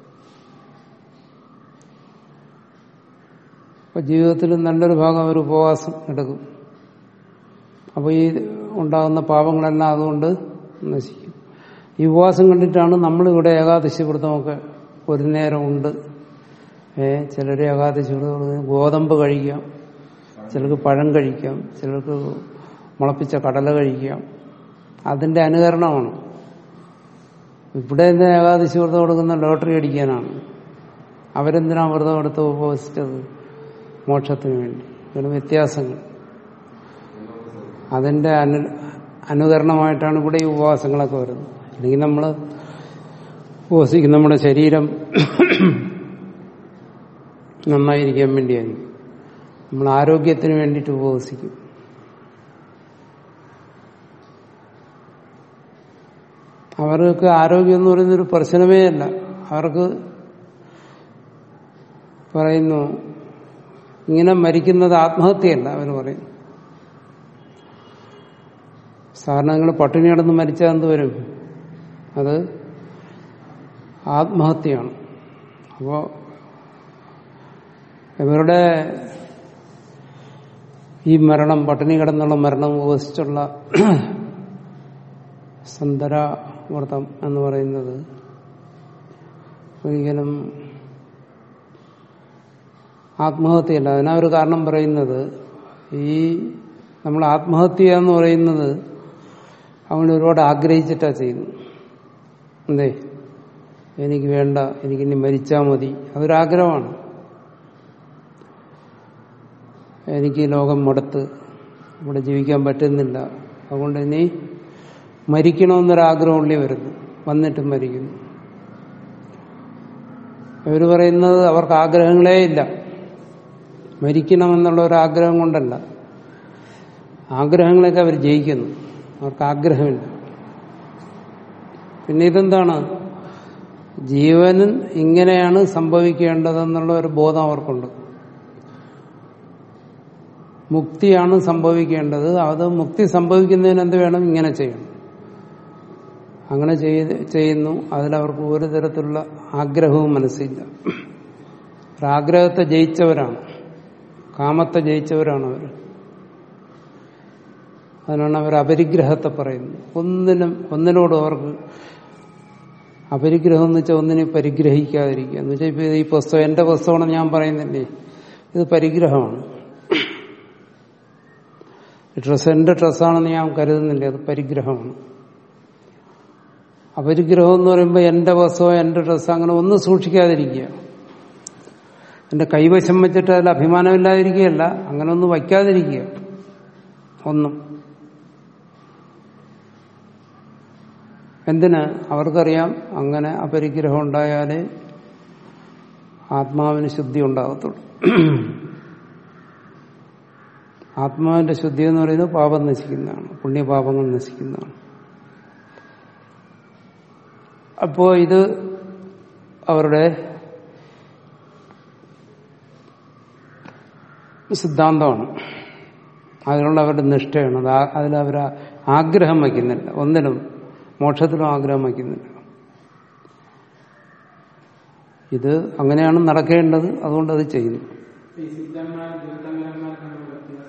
അപ്പൊ ജീവിതത്തിൽ നല്ലൊരു ഭാഗം അവർ ഉപവാസം എടുക്കും അപ്പൊ ഈ ഉണ്ടാകുന്ന പാപങ്ങളെല്ലാം അതുകൊണ്ട് നശിക്കും ഈ ഉപവാസം കണ്ടിട്ടാണ് നമ്മളിവിടെ ഏകാദശി വ്രതമൊക്കെ ഒരു നേരം ഉണ്ട് ഏ ചിലർ ഏകാദശി വ്രതം ഗോതമ്പ് കഴിക്കാം ചിലർക്ക് പഴം കഴിക്കാം ചിലർക്ക് മുളപ്പിച്ച കടല കഴിക്കാം അതിന്റെ അനുകരണമാണ് ഇവിടെ നിന്ന് ഏകാദശി വ്രതം കൊടുക്കുന്ന ലോട്ടറി അടിക്കാനാണ് അവരെന്തിനാ വ്രതം എടുത്ത് ഉപവസിച്ചത് മോക്ഷത്തിന് വേണ്ടി ഇതിന് വ്യത്യാസങ്ങൾ അതിന്റെ അനു അനുകരണമായിട്ടാണ് ഇവിടെ ഈ ഉപവാസങ്ങളൊക്കെ വരുന്നത് അല്ലെങ്കിൽ നമ്മൾ ഉപവസിക്കും നമ്മുടെ ശരീരം നന്നായിരിക്കാൻ വേണ്ടിയായിരിക്കും നമ്മൾ ആരോഗ്യത്തിന് വേണ്ടിയിട്ട് ഉപവസിക്കും അവർക്ക് ആരോഗ്യം എന്ന് പറയുന്നൊരു പ്രശ്നമേ അല്ല അവർക്ക് പറയുന്നു ഇങ്ങനെ മരിക്കുന്നത് ആത്മഹത്യയല്ല അവർ പറയുന്നു സാധാരണ നിങ്ങൾ പട്ടിണി കിടന്ന് മരിച്ചാൽ എന്ത് വരും അത് ആത്മഹത്യയാണ് അപ്പോ ഇവരുടെ ഈ മരണം പട്ടിണി കിടന്നുള്ള മരണം ഉപസിച്ചുള്ള സന്തര വ്രതം എന്ന് പറയുന്നത് ഒരിക്കലും ആത്മഹത്യയല്ല അതിനാ ഒരു കാരണം പറയുന്നത് ഈ നമ്മൾ ആത്മഹത്യ എന്ന് പറയുന്നത് അവൻ ഒരുപാട് ആഗ്രഹിച്ചിട്ടാ ചെയ്യുന്നു എന്തേ എനിക്ക് വേണ്ട എനിക്കിനി മരിച്ചാൽ മതി അതൊരാഗ്രഹമാണ് എനിക്ക് ഈ ലോകം മടുത്ത് ഇവിടെ ജീവിക്കാൻ പറ്റുന്നില്ല അതുകൊണ്ട് ഇനി മരിക്കണമെന്നൊരാഗ്രഹമുള്ളി വരുന്നു വന്നിട്ടും മരിക്കുന്നു ഇവർ പറയുന്നത് അവർക്ക് ആഗ്രഹങ്ങളേ ഇല്ല മരിക്കണമെന്നുള്ള ഒരു ആഗ്രഹം കൊണ്ടല്ല ആഗ്രഹങ്ങളൊക്കെ അവർ ജയിക്കുന്നു അവർക്ക് ആഗ്രഹമില്ല പിന്നെ ഇതെന്താണ് ജീവനും ഇങ്ങനെയാണ് സംഭവിക്കേണ്ടതെന്നുള്ള ഒരു ബോധം അവർക്കുണ്ട് മുക്തിയാണ് സംഭവിക്കേണ്ടത് അത് മുക്തി സംഭവിക്കുന്നതിന് എന്ത് വേണം ഇങ്ങനെ ചെയ്യണം അങ്ങനെ ചെയ്ത് ചെയ്യുന്നു അതിലവർക്ക് ഒരു തരത്തിലുള്ള ആഗ്രഹവും മനസ്സില്ല ഒരാഗ്രഹത്തെ ജയിച്ചവരാണ് കാമത്തെ ജയിച്ചവരാണ് അവർ അതിനാണ് അവർ അപരിഗ്രഹത്തെ പറയുന്നത് ഒന്നിനും ഒന്നിനോടും അവർക്ക് അപരിഗ്രഹം എന്ന് വെച്ചാൽ ഒന്നിനെ പരിഗ്രഹിക്കാതിരിക്കുക എന്ന് വെച്ചാൽ ഇപ്പൊ ഈ പുസ്തകം എന്റെ പുസ്തകമാണെന്ന് ഞാൻ പറയുന്നില്ലേ ഇത് പരിഗ്രഹമാണ് ഡ്രസ്സ് എന്റെ ഡ്രസ്സാണെന്ന് ഞാൻ കരുതുന്നില്ല അത് പരിഗ്രഹമാണ് അപരിഗ്രഹം എന്ന് പറയുമ്പോൾ എന്റെ വസ്തുവോ എന്റെ ഡ്രസ്സ് അങ്ങനെ ഒന്നും സൂക്ഷിക്കാതിരിക്കുക എന്റെ കൈവശം വെച്ചിട്ട് അതിൽ അഭിമാനമില്ലാതിരിക്കുകയല്ല അങ്ങനെ ഒന്നും വയ്ക്കാതിരിക്കുക ഒന്നും എന്തിന് അവർക്കറിയാം അങ്ങനെ അപരിഗ്രഹം ഉണ്ടായാലേ ആത്മാവിന് ശുദ്ധി ഉണ്ടാകത്തുള്ളൂ ആത്മാവിന്റെ ശുദ്ധി എന്ന് പറയുന്നത് പാപം നശിക്കുന്നതാണ് പുണ്യപാപങ്ങൾ നശിക്കുന്നതാണ് അപ്പോ ഇത് അവരുടെ സിദ്ധാന്തമാണ് അതിനുള്ള അവരുടെ നിഷ്ഠയാണ് അത് അതിലവർ ആഗ്രഹം വയ്ക്കുന്നില്ല ഒന്നിനും മോക്ഷത്തിലും ആഗ്രഹം വയ്ക്കുന്നില്ല ഇത് അങ്ങനെയാണ് നടക്കേണ്ടത് അതുകൊണ്ട് അത് ചെയ്യുന്നു ഈ സിദ്ധന്മാർ ദുരിതങ്കരന്മാർ തമ്മിലുള്ള വ്യത്യാസം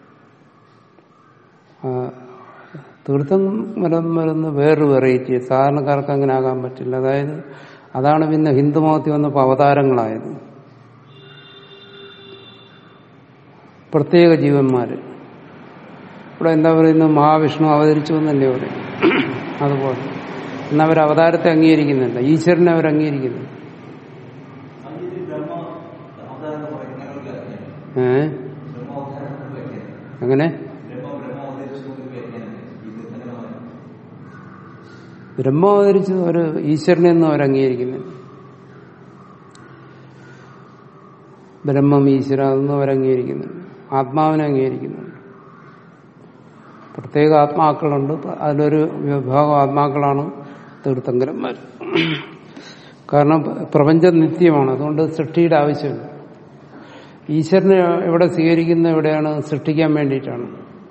ആ, തീർത്ഥം മരം വരുന്ന വേറൊരു വെറൈറ്റി സാധാരണക്കാർക്ക് അങ്ങനെ ആകാൻ പറ്റില്ല അതായത് അതാണ് പിന്നെ ഹിന്ദുമതത്തിൽ വന്നപ്പോൾ അവതാരങ്ങളായത് പ്രത്യേക ജീവന്മാര് ഇവിടെ എന്താ പറയുന്നത് മഹാവിഷ്ണു അവതരിച്ചു എന്നല്ലേ പറയും അതുപോലെ എന്നാൽ അവർ അവതാരത്തെ അംഗീകരിക്കുന്നില്ല ഈശ്വരനെ അവർ അംഗീകരിക്കുന്നു അതിൽ ബ്രഹ്മ അവതാരം പറയുന്നവർക്ക് ഏ ബ്രഹ്മാവതാരം വ്യാഖ്യാനം അങ്ങനെ ബ്രഹ്മ ബ്രഹ്മ അവതരിച്ചു വ്യാഖ്യാനം ഇത് അങ്ങനെ ബ്രഹ്മ അവതരിച്ച് ഒരു ഈശ്വരനെ ഒന്നും അവർ അംഗീകരിക്കുന്നില്ല ബ്രഹ്മം ഈശ്വര അതൊന്നും അവർ അംഗീകരിക്കുന്നില്ല ആത്മാവിനെ അംഗീകരിക്കുന്നുണ്ട് പ്രത്യേക ആത്മാക്കളുണ്ട് അതിലൊരു വിഭാഗം ആത്മാക്കളാണ് തീർത്ഥങ്കരന്മാർ കാരണം പ്രപഞ്ചം നിത്യമാണ് അതുകൊണ്ട് സൃഷ്ടിയുടെ ആവശ്യമില്ല ഈശ്വരനെ എവിടെ സ്വീകരിക്കുന്ന എവിടെയാണ് സൃഷ്ടിക്കാൻ വേണ്ടിയിട്ടാണ്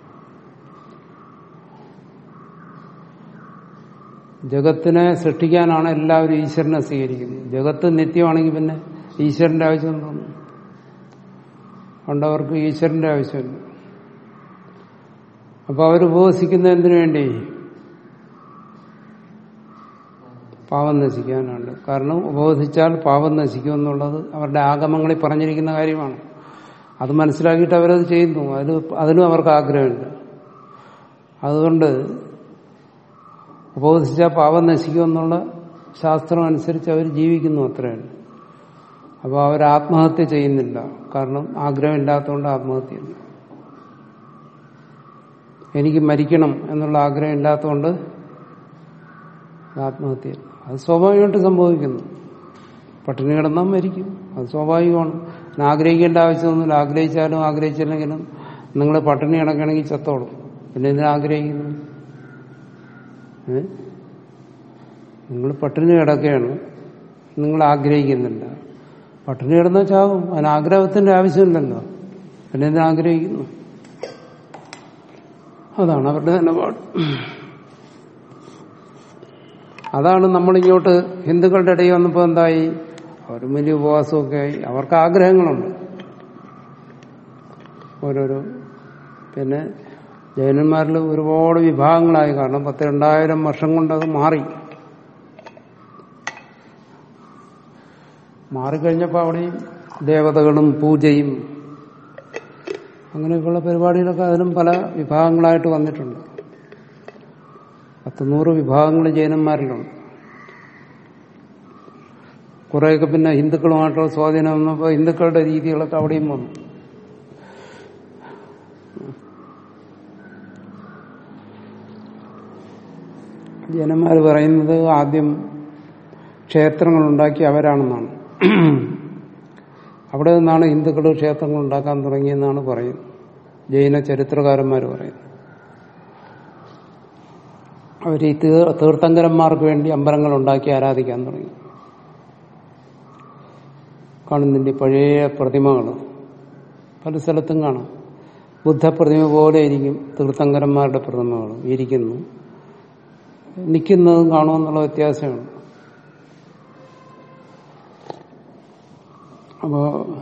ജഗത്തിനെ സൃഷ്ടിക്കാനാണ് എല്ലാവരും ഈശ്വരനെ സ്വീകരിക്കുന്നത് ജഗത്ത് നിത്യമാണെങ്കിൽ പിന്നെ ഈശ്വരന്റെ ആവശ്യം തോന്നുന്നു അതുകൊണ്ട് അവർക്ക് ഈശ്വരന്റെ ആവശ്യമില്ല അപ്പൊ അവർ ഉപവസിക്കുന്ന എന്തിനു വേണ്ടി പാവം നശിക്കാനാണ് കാരണം ഉപവസിച്ചാൽ പാവം നശിക്കും എന്നുള്ളത് അവരുടെ ആഗമങ്ങളിൽ പറഞ്ഞിരിക്കുന്ന കാര്യമാണ് അത് മനസ്സിലാക്കിയിട്ട് അവരത് ചെയ്യുന്നു അതിൽ അതിനും അവർക്ക് ആഗ്രഹമുണ്ട് അതുകൊണ്ട് ഉപവസിച്ചാൽ പാവം നശിക്കുമെന്നുള്ള ശാസ്ത്രം അനുസരിച്ച് അവർ ജീവിക്കുന്നു അത്രയാണ് അപ്പോൾ അവർ ആത്മഹത്യ ചെയ്യുന്നില്ല കാരണം ആഗ്രഹമില്ലാത്തതുകൊണ്ട് ആത്മഹത്യയില്ല എനിക്ക് മരിക്കണം എന്നുള്ള ആഗ്രഹം ഇല്ലാത്തതുകൊണ്ട് ആത്മഹത്യ അത് സ്വാഭാവികമായിട്ട് സംഭവിക്കുന്നു പട്ടിണി കിടന്നാൽ മരിക്കും അത് സ്വാഭാവികമാണ് ഞാൻ ആഗ്രഹിക്കേണ്ട ആവശ്യമൊന്നുമില്ല ആഗ്രഹിച്ചാലും ആഗ്രഹിച്ചില്ലെങ്കിലും നിങ്ങൾ പട്ടിണി കിടക്കണമെങ്കിൽ ചത്തോളും പിന്നെ എന്തിനാ ആഗ്രഹിക്കുന്നു ഏ? നിങ്ങൾ പട്ടിണി കിടക്കുകയാണ് നിങ്ങൾ ആഗ്രഹിക്കുന്നില്ല പട്ടിണി കിടന്നാൽ ചാവും അതിന് ആഗ്രഹത്തിന്റെ ആവശ്യമില്ലല്ലോ പിന്നെ എന്തിനാ ആഗ്രഹിക്കുന്നു അതാണ് അവരുടെ നിലപാട് അതാണ് നമ്മളിങ്ങോട്ട് ഹിന്ദുക്കളുടെ ഇടയിൽ വന്നപ്പോൾ എന്തായി അവർ വലിയ ഉപവാസമൊക്കെ ആയി അവർക്ക് ആഗ്രഹങ്ങളുണ്ട് ഓരോരോ പിന്നെ ജൈനന്മാരിൽ ഒരുപാട് വിഭാഗങ്ങളായി കാരണം പത്ത് രണ്ടായിരം വർഷം കൊണ്ട് അത് മാറി മാറിക്കഴിഞ്ഞപ്പോൾ അവിടെയും ദേവതകളും പൂജയും അങ്ങനെയൊക്കെയുള്ള പരിപാടികളൊക്കെ അതിലും പല വിഭാഗങ്ങളായിട്ട് വന്നിട്ടുണ്ട് പത്ത് നൂറ് വിഭാഗങ്ങൾ ജൈനന്മാരിലുണ്ട് കുറേയൊക്കെ പിന്നെ ഹിന്ദുക്കളുമായിട്ടുള്ള സ്വാധീനം വന്നപ്പോൾ ഹിന്ദുക്കളുടെ രീതികളൊക്കെ അവിടെയും വന്നു ജനന്മാർ പറയുന്നത് ആദ്യം ക്ഷേത്രങ്ങൾ ഉണ്ടാക്കി അവരാണെന്നാണ് അവിടെ നിന്നാണ് ഹിന്ദുക്കൾ ക്ഷേത്രങ്ങൾ ഉണ്ടാക്കാൻ തുടങ്ങിയെന്നാണ് പറയുന്നത് ജൈന ചരിത്രകാരന്മാർ പറയുന്നത് അവർ ഈ തീർ തീർത്ഥങ്കരന്മാർക്ക് വേണ്ടി അമ്പലങ്ങൾ ഉണ്ടാക്കി ആരാധിക്കാൻ തുടങ്ങി കാണുന്നിന്റെ പഴയ പ്രതിമകൾ പല സ്ഥലത്തും കാണാം ബുദ്ധപ്രതിമ പോലെ ഇരിക്കും തീർത്ഥങ്കരന്മാരുടെ പ്രതിമകൾ ഇരിക്കുന്നു നിൽക്കുന്നതും കാണുമെന്നുള്ള വ്യത്യാസമാണ് അപ്പോ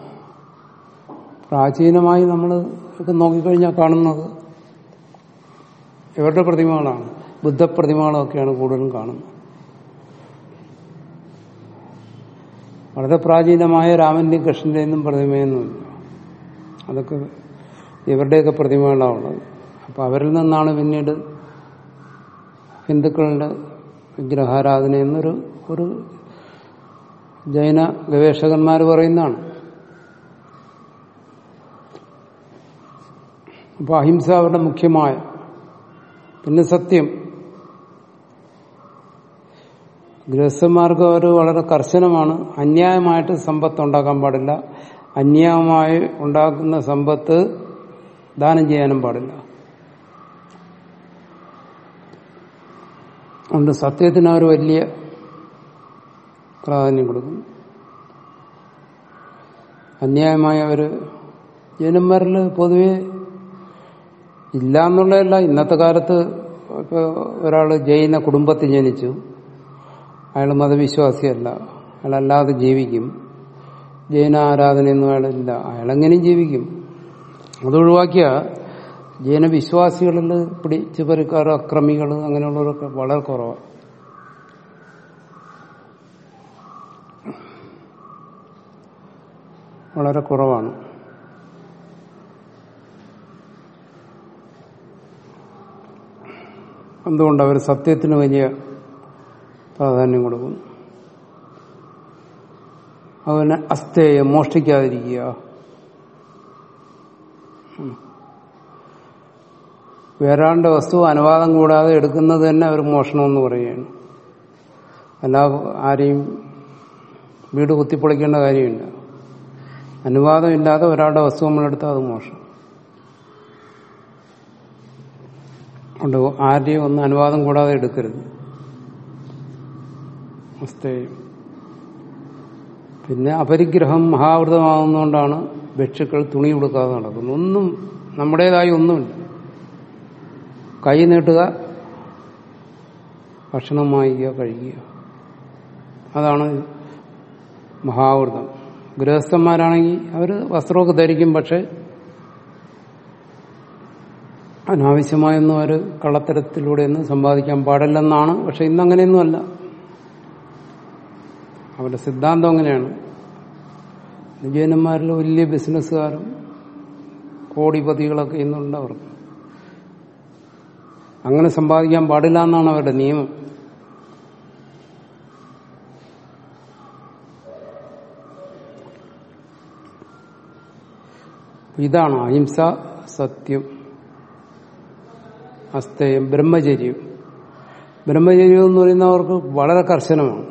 പ്രാചീനമായി നമ്മൾ ഒക്കെ നോക്കിക്കഴിഞ്ഞാൽ കാണുന്നത് ഇവരുടെ പ്രതിമകളാണ് ബുദ്ധപ്രതിമകളൊക്കെയാണ് കൂടുതലും കാണുന്നത് വളരെ പ്രാചീനമായ രാമന്റെയും കൃഷ്ണന്റെയും പ്രതിമയൊന്നുമില്ല അതൊക്കെ ഇവരുടെയൊക്കെ പ്രതിമകളാണുള്ളത് അപ്പൊ അവരിൽ നിന്നാണ് പിന്നീട് ഹിന്ദുക്കളുടെ വിഗ്രഹാരാധന എന്നൊരു ഒരു ജൈന ഗവേഷകന്മാർ പറയുന്നതാണ് അപ്പൊ അഹിംസ അവരുടെ മുഖ്യമായ പിന്നെ സത്യം ഗൃഹസ്ഥന്മാർക്ക് അവർ വളരെ കർശനമാണ് അന്യായമായിട്ട് സമ്പത്ത് ഉണ്ടാക്കാൻ പാടില്ല അന്യായമായി ഉണ്ടാക്കുന്ന സമ്പത്ത് ദാനം ചെയ്യാനും പാടില്ല അതുകൊണ്ട് സത്യത്തിന് അവർ വലിയ പ്രാധാന്യം കൊടുക്കുന്നു അന്യായമായ ഒരു ജനന്മാരിൽ പൊതുവെ ഇല്ല എന്നുള്ളതല്ല ഇന്നത്തെ കാലത്ത് ഇപ്പൊ ഒരാൾ ജൈന കുടുംബത്തിൽ ജനിച്ചു അയാൾ മതവിശ്വാസിയല്ല അയാളല്ലാതെ ജീവിക്കും ജൈന ആരാധനയൊന്നും അയാളില്ല അയാളെങ്ങനെയും ജീവിക്കും അത് ഒഴിവാക്കിയ ജൈന വിശ്വാസികളിൽ പിടിച്ചു പറിക്കാർ അക്രമികൾ അങ്ങനെയുള്ളവരൊക്കെ വളരെ കുറവാണ് വളരെ കുറവാണ് എന്തുകൊണ്ട് അവർ സത്യത്തിന് വലിയ പ്രാധാന്യം കൊടുക്കുന്നു അവന് അസ്ഥേയം മോഷ്ടിക്കാതിരിക്കുക വേറാണ്ട് വസ്തു അനുവാദം കൂടാതെ എടുക്കുന്നത് തന്നെ അവർ മോഷണമെന്ന് പറയുകയാണ് അല്ല ആരെയും വീട് കുത്തിപ്പൊളിക്കേണ്ട കാര്യമില്ല അനുവാദമില്ലാതെ ഒരാളുടെ വസ്തു നമ്മളെടുത്താൽ അത് മോശം അതുകൊണ്ട് ആരുടെയും ഒന്നും അനുവാദം കൂടാതെ എടുക്കരുത് അവസ്ഥയും പിന്നെ അപരിഗ്രഹം മഹാവൃതമാകുന്നതുകൊണ്ടാണ് ഭിക്ഷുക്കൾ തുണി കൊടുക്കാതെ നടക്കുന്നത് ഒന്നും നമ്മുടേതായി ഒന്നുമില്ല കൈ നീട്ടുക ഭക്ഷണം വാങ്ങിക്കുക കഴിക്കുക അതാണ് മഹാവൃതം ഗൃഹസ്ഥന്മാരാണെങ്കിൽ അവർ വസ്ത്രമൊക്കെ ധരിക്കും പക്ഷെ അനാവശ്യമായൊന്നും അവർ കള്ളത്തരത്തിലൂടെയൊന്നും സമ്പാദിക്കാൻ പാടില്ലെന്നാണ് പക്ഷെ ഇന്നങ്ങനെയൊന്നുമല്ല അവരുടെ സിദ്ധാന്തം അങ്ങനെയാണ് ജൈനന്മാരിൽ വലിയ ബിസിനസ്സുകാരും കോടിപതികളൊക്കെ ഇന്നുണ്ട് അവർക്ക് അങ്ങനെ സമ്പാദിക്കാൻ പാടില്ല എന്നാണ് അവരുടെ നിയമം ഇതാണ് അഹിംസ സത്യം അസ്തേയം ബ്രഹ്മചര്യം ബ്രഹ്മചര്യം എന്ന് പറയുന്നവർക്ക് വളരെ കർശനമാണ്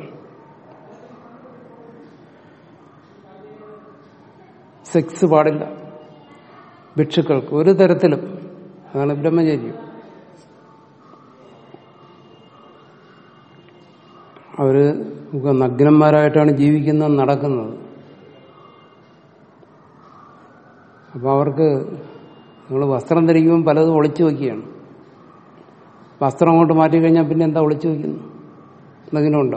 സെക്സ് പാടില്ല ഭിക്ഷുക്കൾക്ക് ഒരു തരത്തിലും അതാണ് ബ്രഹ്മചര്യം അവര് നഗ്നന്മാരായിട്ടാണ് ജീവിക്കുന്നത് നടക്കുന്നത് അപ്പൊ അവർക്ക് നിങ്ങൾ വസ്ത്രം ധരിക്കുമ്പോൾ പലതും ഒളിച്ചു വയ്ക്കുകയാണ് വസ്ത്രം അങ്ങോട്ട് മാറ്റി കഴിഞ്ഞാൽ പിന്നെ എന്താ ഒളിച്ചു വയ്ക്കുന്നു എന്തെങ്കിലും ഉണ്ടോ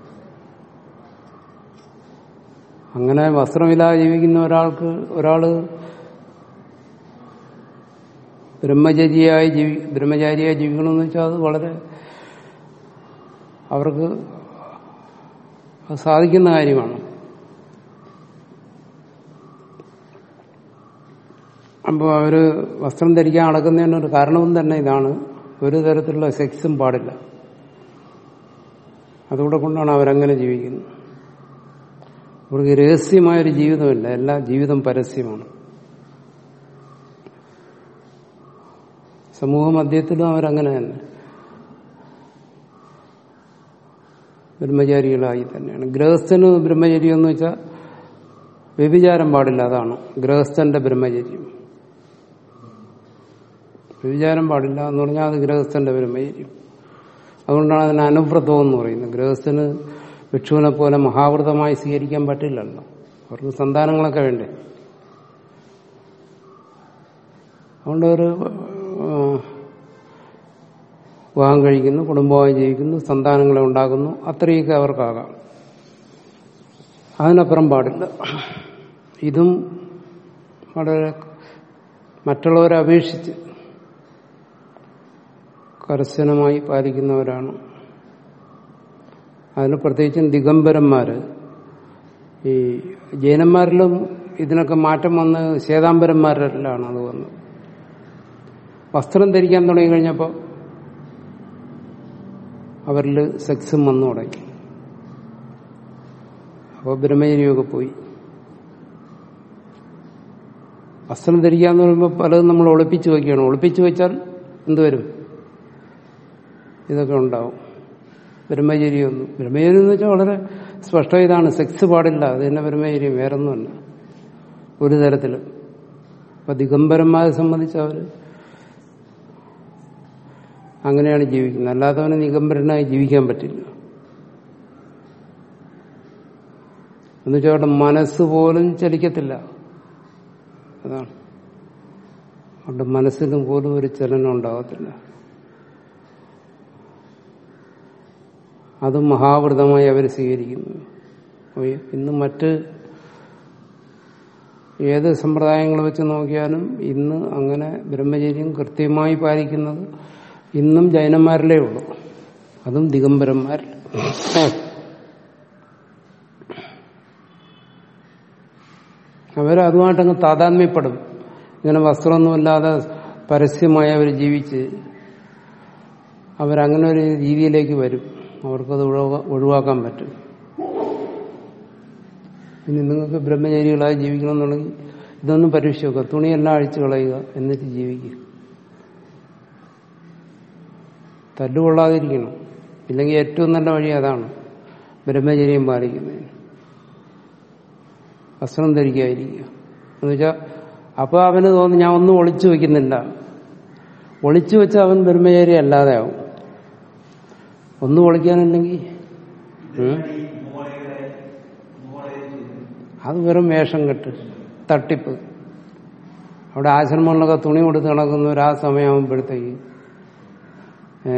അങ്ങനെ വസ്ത്രമില്ലാതെ ജീവിക്കുന്ന ഒരാൾക്ക് ഒരാള് ബ്രഹ്മചര്യായി ജീവി ബ്രഹ്മചാരിയായി ജീവിക്കണമെന്ന് വെച്ചാൽ അത് വളരെ അവർക്ക് അത് സാധിക്കുന്ന കാര്യമാണ് അപ്പോൾ അവര് വസ്ത്രം ധരിക്കാൻ നടക്കുന്നതിനൊരു കാരണവും തന്നെ ഇതാണ് ഒരു തരത്തിലുള്ള സെക്സും പാടില്ല അതുകൂടെ കൊണ്ടാണ് അവരങ്ങനെ ജീവിക്കുന്നത് അവർക്ക് രഹസ്യമായൊരു ജീവിതമില്ല എല്ലാ ജീവിതം പരസ്യമാണ് സമൂഹ മധ്യത്തിലും അവരങ്ങനെ തന്നെ ബ്രഹ്മചാരികളായി തന്നെയാണ് ഗൃഹസ്ഥന് ബ്രഹ്മചര്യം എന്ന് വെച്ചാൽ വ്യഭിചാരം പാടില്ല അതാണ് ഗൃഹസ്ഥന്റെ ബ്രഹ്മചര്യം വ്യഭിചാരം പാടില്ല എന്ന് പറഞ്ഞാൽ അത് ഗൃഹസ്ഥന്റെ ബ്രഹ്മചര്യം അതുകൊണ്ടാണ് അതിന് അനുവ്രതം എന്ന് പറയുന്നത് ഗൃഹസ്ഥന് ഭിക്ഷുവിനെ പോലെ മഹാവ്രതമായി സ്വീകരിക്കാൻ പറ്റില്ലല്ലോ അവർക്ക് സന്താനങ്ങളൊക്കെ വേണ്ടേ അതുകൊണ്ട് ഒരു വിവാഹം കഴിക്കുന്നു കുടുംബമായി ജീവിക്കുന്നു സന്താനങ്ങളെ ഉണ്ടാകുന്നു അത്രയൊക്കെ അവർക്കാകാം അതിനപ്പുറം പാടില്ല ഇതും വളരെ മറ്റുള്ളവരെ അപേക്ഷിച്ച് കർശനമായി പാലിക്കുന്നവരാണ് അതിന് പ്രത്യേകിച്ചും ദിഗംബരന്മാര് ഈ ജൈനന്മാരിലും ഇതിനൊക്കെ മാറ്റം വന്ന് ശ്വേതാംബരന്മാരിലാണ് അത് വന്നത് വസ്ത്രം ധരിക്കാൻ തുടങ്ങി കഴിഞ്ഞപ്പോൾ അവരിൽ സെക്സും വന്നു തുടങ്ങി അപ്പോൾ ബ്രഹ്മചര്യമൊക്കെ പോയി വസ്ത്രം ധരിക്കാന്ന് പറയുമ്പോൾ പലതും നമ്മൾ ഒളിപ്പിച്ചു വയ്ക്കുകയാണ് ഒളിപ്പിച്ചു വെച്ചാൽ എന്തുവരും ഇതൊക്കെ ഉണ്ടാവും ബ്രഹ്മചര്യമൊന്നും ബ്രഹ്മചര്യം എന്ന് വെച്ചാൽ വളരെ സ്പഷ്ടം ഇതാണ് സെക്സ് പാടില്ല അത് തന്നെ ബ്രഹ്മചര്യം വേറൊന്നുമല്ല ഒരു തരത്തിലും അപ്പൊ ദിഗംബരന്മാരെ സംബന്ധിച്ച് അവര് അങ്ങനെയാണ് ജീവിക്കുന്നത് അല്ലാത്തവന് നിഗംബരനായി ജീവിക്കാൻ പറ്റില്ല എന്നുവെച്ചാൽ അവിടെ മനസ്സ് പോലും ചലിക്കത്തില്ല അതാണ് അവരുടെ മനസ്സിന് പോലും ഒരു ചലനം ഉണ്ടാകത്തില്ല അത് മഹാവൃതമായി അവർ സ്വീകരിക്കുന്നു ഇന്ന് മറ്റ് ഏത് സമ്പ്രദായങ്ങൾ വെച്ച് നോക്കിയാലും ഇന്ന് അങ്ങനെ ബ്രഹ്മചര്യം കൃത്യമായി പാലിക്കുന്നത് ഇന്നും ജൈനന്മാരിലേ ഉള്ളൂ അതും ദിഗംബരന്മാരിൽ അവരതുമായിട്ടങ്ങ് താതാത്മ്യപ്പെടും ഇങ്ങനെ വസ്ത്രമൊന്നുമില്ലാതെ പരസ്യമായി അവർ ജീവിച്ച് അവരങ്ങനെ ഒരു രീതിയിലേക്ക് വരും അവർക്കത് ഒഴിവാ- ഒഴിവാക്കാൻ പറ്റും ഇനി നിങ്ങൾക്ക് ബ്രഹ്മചാരികളായി ജീവിക്കണമെന്നുണ്ടെങ്കിൽ ഇതൊന്നും പരീക്ഷിച്ച് നോക്കുക തുണിയെല്ലാം അഴിച്ചു കളയുക എന്നിട്ട് ജീവിക്കുക തല്ലുകൊള്ളാതിരിക്കണം ഇല്ലെങ്കിൽ ഏറ്റവും നല്ല വഴി അതാണ് ബ്രഹ്മചര്യം പാലിക്കുന്നതിന് വസ്ത്രം ധരിക്കാതിരിക്കുക എന്നുവെച്ചാൽ അപ്പോൾ അവന് തോന്നുന്നു ഞാൻ ഒന്നും ഒളിച്ചു വെക്കുന്നില്ല ഒളിച്ചു വെച്ച അവൻ ബ്രഹ്മചാരി അല്ലാതെ ആവും ഒന്നും ഒളിക്കാനുണ്ടെങ്കിൽ ഉം? അത് വെറും വേഷം കെട്ട് തട്ടിപ്പ് അവിടെ ആശ്രമങ്ങളിലൊക്കെ തുണി കൊടുത്ത് നടക്കുന്നവർ ആ സമയമാകുമ്പോഴത്തേക്ക് ഏ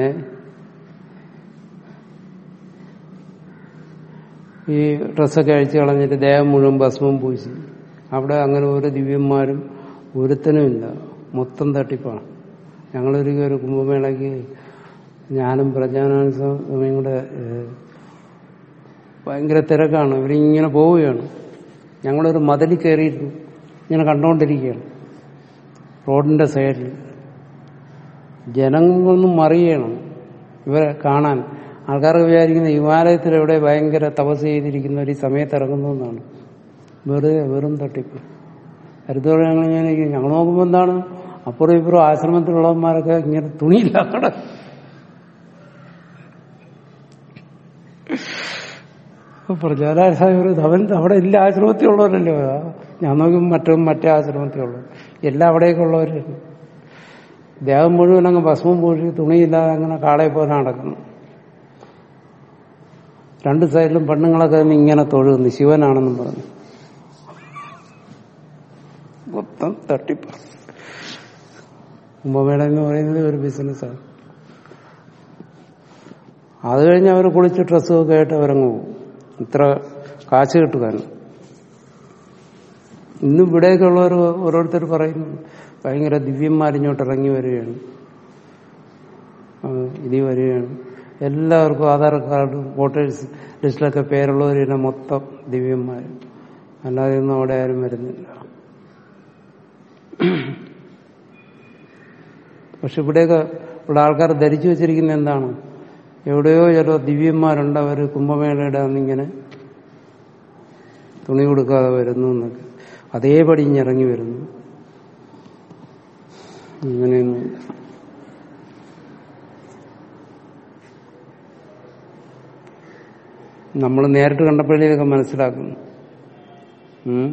ഈ ഡ്രസ്സൊക്കെ അഴിച്ചു കളഞ്ഞിട്ട് ദേഹം മുഴുവൻ ഭസ്മം പൂശി അവിടെ അങ്ങനെ ഒരു ദിവ്യന്മാരും ഒരുത്തനുമില്ല മൊത്തം തട്ടിപ്പാണ് ഞങ്ങളൊരു ഒരു കുംഭമേളയ്ക്ക് ഞാനും പ്രജാനാന സ്വാമിയും കൂടെ ഏഹ്, ഭയങ്കര തിരക്കാണ് ഇവരിങ്ങനെ പോവുകയാണ് ഞങ്ങളൊരു മതിൽ കയറിയിരുന്നു ഇങ്ങനെ കണ്ടുകൊണ്ടിരിക്കുകയാണ് റോഡിന്റെ സൈഡിൽ ജനങ്ങളൊന്നും മറിയണം ഇവരെ കാണാൻ ആൾക്കാർക്ക് വിചാരിക്കുന്ന ഹിമാലയത്തിൽ എവിടെ ഭയങ്കര തപസ് ചെയ്തിരിക്കുന്ന ഒരു സമയത്ത് ഇറങ്ങുന്നു എന്നാണ് വെറുതെ വെറും തട്ടിപ്പ് ഹരിദ്വാർ ഞങ്ങൾ ഇങ്ങനെ ഇരിക്കും. ഞങ്ങൾ നോക്കുമ്പോൾ എന്താണ് അപ്പുറം ഇപ്പുറം ആശ്രമത്തിലുള്ളവന്മാരൊക്കെ ഇങ്ങനെ തുണിയില്ലാത്തട പ്രചാര സാഹിബ് അവൻ അവിടെ എല്ലാ ആശ്രമത്തിലുള്ളവരല്ലോ ഞാൻ നോക്കുമ്പോൾ മറ്റും മറ്റേ ആശ്രമത്തിലുള്ളവർ എല്ലാം അവിടെയൊക്കെ ഉള്ളവരാണ് ദേഹം മുഴുവൻ അങ്ങ് ഭസ്മം പൂശി തുണിയില്ലാതെ അങ്ങനെ കാളയെ പോലെ നടക്കുന്നു രണ്ട് സൈഡിലും പെണ്ണുങ്ങളൊക്കെ നിന്ന് ഇങ്ങനെ തൊഴുന്നു ശിവനാണെന്നും പറഞ്ഞു മൊത്തം തട്ടിപ്പ് കുംഭമേള എന്ന് പറയുന്നത് ഒരു ബിസിനസ്സാണ് അത് കഴിഞ്ഞ് അവർ കുളിച്ച് ഡ്രസ്സും ഒക്കെ ആയിട്ട് അവരങ്ങ് പോകും ഇത്ര കാശ് കിട്ടുകയാണ് ഇന്നും ഇവിടെയൊക്കെ ഉള്ളവർ ഓരോരുത്തർ പറയുന്നു ഭയങ്കര ദിവ്യന്മാരിഞ്ഞോട്ട് ഇറങ്ങി വരികയാണ് ആ, ഇനി വരികയാണ് എല്ലാവർക്കും ആധാർ കാർഡ് വോട്ടേഴ്സ് ലിസ്റ്റിലൊക്കെ പേരുള്ളവർ തന്നെ മൊത്തം ദിവ്യന്മാർ അല്ലാതെ ഒന്നും അവിടെ ആരും വരുന്നില്ല പക്ഷെ ഇവിടെയൊക്കെ ഇവിടെ ആൾക്കാർ ധരിച്ചു വെച്ചിരിക്കുന്ന എന്താണ് എവിടെയോ ചില ദിവ്യന്മാരുണ്ട് അവർ കുംഭമേളയുടെ അന്നിങ്ങനെ തുണി കൊടുക്കാതെ വരുന്നു എന്നൊക്കെ അതേപടി ഇറങ്ങി വരുന്നു അങ്ങനെയൊന്നും നമ്മൾ നേരിട്ട് കണ്ടപ്പോഴേ ഇതൊക്കെ മനസ്സിലാക്കുന്നു ഉം.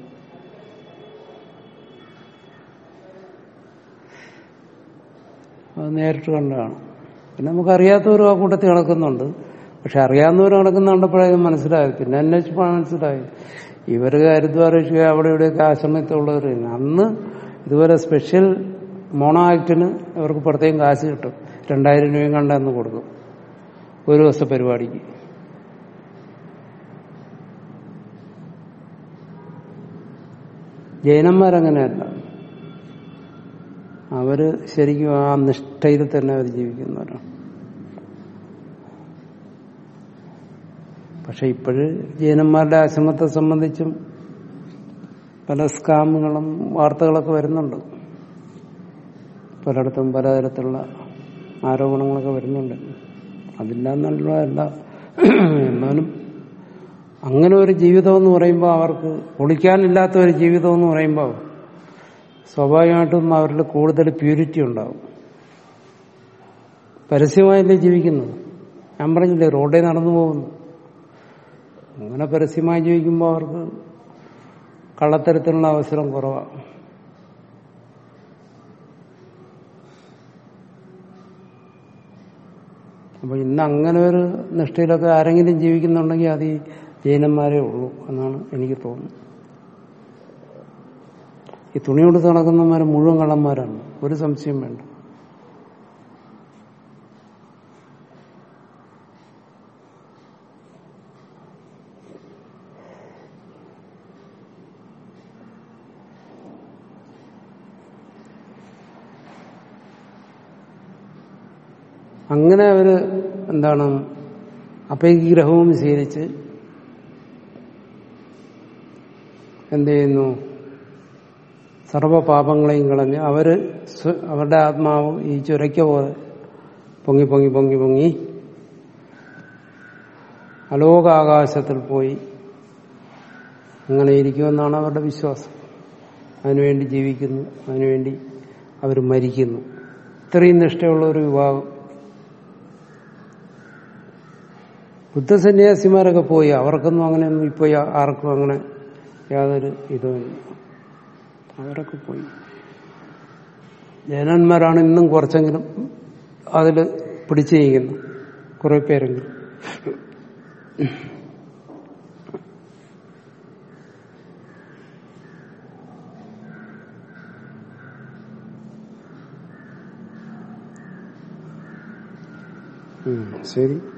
അത് നേരിട്ട് കണ്ടതാണ് പിന്നെ നമുക്കറിയാത്തവരും ആ കൂട്ടത്തിൽ നടക്കുന്നുണ്ട് പക്ഷെ അറിയാവുന്നവർ നടക്കുന്ന കണ്ടപ്പോഴേ ഇത് മനസ്സിലായി പിന്നെ അന്വേഷിച്ചപ്പോൾ മനസ്സിലായി ഇവര് ഹരിദ്വാർ ഋഷി അവിടെ ഇവിടെയൊക്കെ ആശ്രമത്തിലുള്ളവർ തന്നെ അന്ന് ഇതുപോലെ സ്പെഷ്യൽ മോണോ ആക്ടിന് ഇവർക്ക് പ്രത്യേകം കാശ് കിട്ടും രണ്ടായിരം രൂപയും കണ്ടെന്ന് കൊടുക്കും ഒരു ദിവസത്തെ പരിപാടിക്ക് ജൈനന്മാരങ്ങനെയല്ല അവര് ശരിക്കും ആ നിഷ്ഠയിൽ തന്നെ അവർ ജീവിക്കുന്നവരാണ് പക്ഷെ ഇപ്പോഴ് ജൈനന്മാരുടെ ആശ്രമത്തെ സംബന്ധിച്ചും പല സ്കാമുകളും വാർത്തകളൊക്കെ വരുന്നുണ്ട് പലയിടത്തും പലതരത്തിലുള്ള ആരോപണങ്ങളൊക്കെ വരുന്നുണ്ട് അതില്ല എന്നുള്ളതല്ല എന്നാലും അങ്ങനെ ഒരു ജീവിതം എന്ന് പറയുമ്പോൾ അവർക്ക് ഒളിക്കാനില്ലാത്ത ഒരു ജീവിതം എന്ന് പറയുമ്പോൾ സ്വാഭാവികമായിട്ടും അവരിൽ കൂടുതൽ പ്യൂരിറ്റി ഉണ്ടാവും പരസ്യമായല്ലേ ജീവിക്കുന്നത് ഞാൻ പറഞ്ഞില്ലേ റോഡിൽ നടന്നു പോകുന്നു അങ്ങനെ പരസ്യമായി ജീവിക്കുമ്പോൾ അവർക്ക് കള്ളത്തരത്തിനുള്ള അവസരം കുറവാണ് അപ്പൊ ഇന്ന് അങ്ങനെ ഒരു നിഷ്ഠയിലൊക്കെ ആരെങ്കിലും ജീവിക്കുന്നുണ്ടെങ്കിൽ അത് ഈ ജൈനന്മാരേ ഉള്ളൂ എന്നാണ് എനിക്ക് തോന്നുന്നത് ഈ തുണി കൊടുത്ത് നടക്കുന്നവന്മാർ മുഴുവൻ കള്ളന്മാരാണ് ഒരു സംശയം വേണ്ട അങ്ങനെ അവര് എന്താണ് അപഗ്രഹവും സ്വീകരിച്ച് എന്ത് ചെയ്യുന്നു സർവപാപങ്ങളെയും കളഞ്ഞ് അവര് സ്വ- അവരുടെ ആത്മാവ് ഈ ചുരയ്ക്ക പോലെ പൊങ്ങി പൊങ്ങി പൊങ്ങി പൊങ്ങി അലോകാകാശത്തിൽ പോയി അങ്ങനെ ഇരിക്കുമെന്നാണ് അവരുടെ വിശ്വാസം അതിനുവേണ്ടി ജീവിക്കുന്നു അതിനുവേണ്ടി അവർ മരിക്കുന്നു ഇത്രയും നിഷ്ഠയുള്ള ഒരു വിഭാഗം ബുദ്ധസന്യാസിമാരൊക്കെ പോയി അവർക്കൊന്നും അങ്ങനെയൊന്നും ഇപ്പോൾ ആർക്കും അങ്ങനെ യാതൊരു ഇതുമില്ല അവരൊക്കെ പോയി ജൈനന്മാരാണ് ഇന്നും കുറച്ചെങ്കിലും അതിൽ പിടിച്ചു നീക്കുന്നു കുറെ പേരെങ്കിലും ഉം, ശരി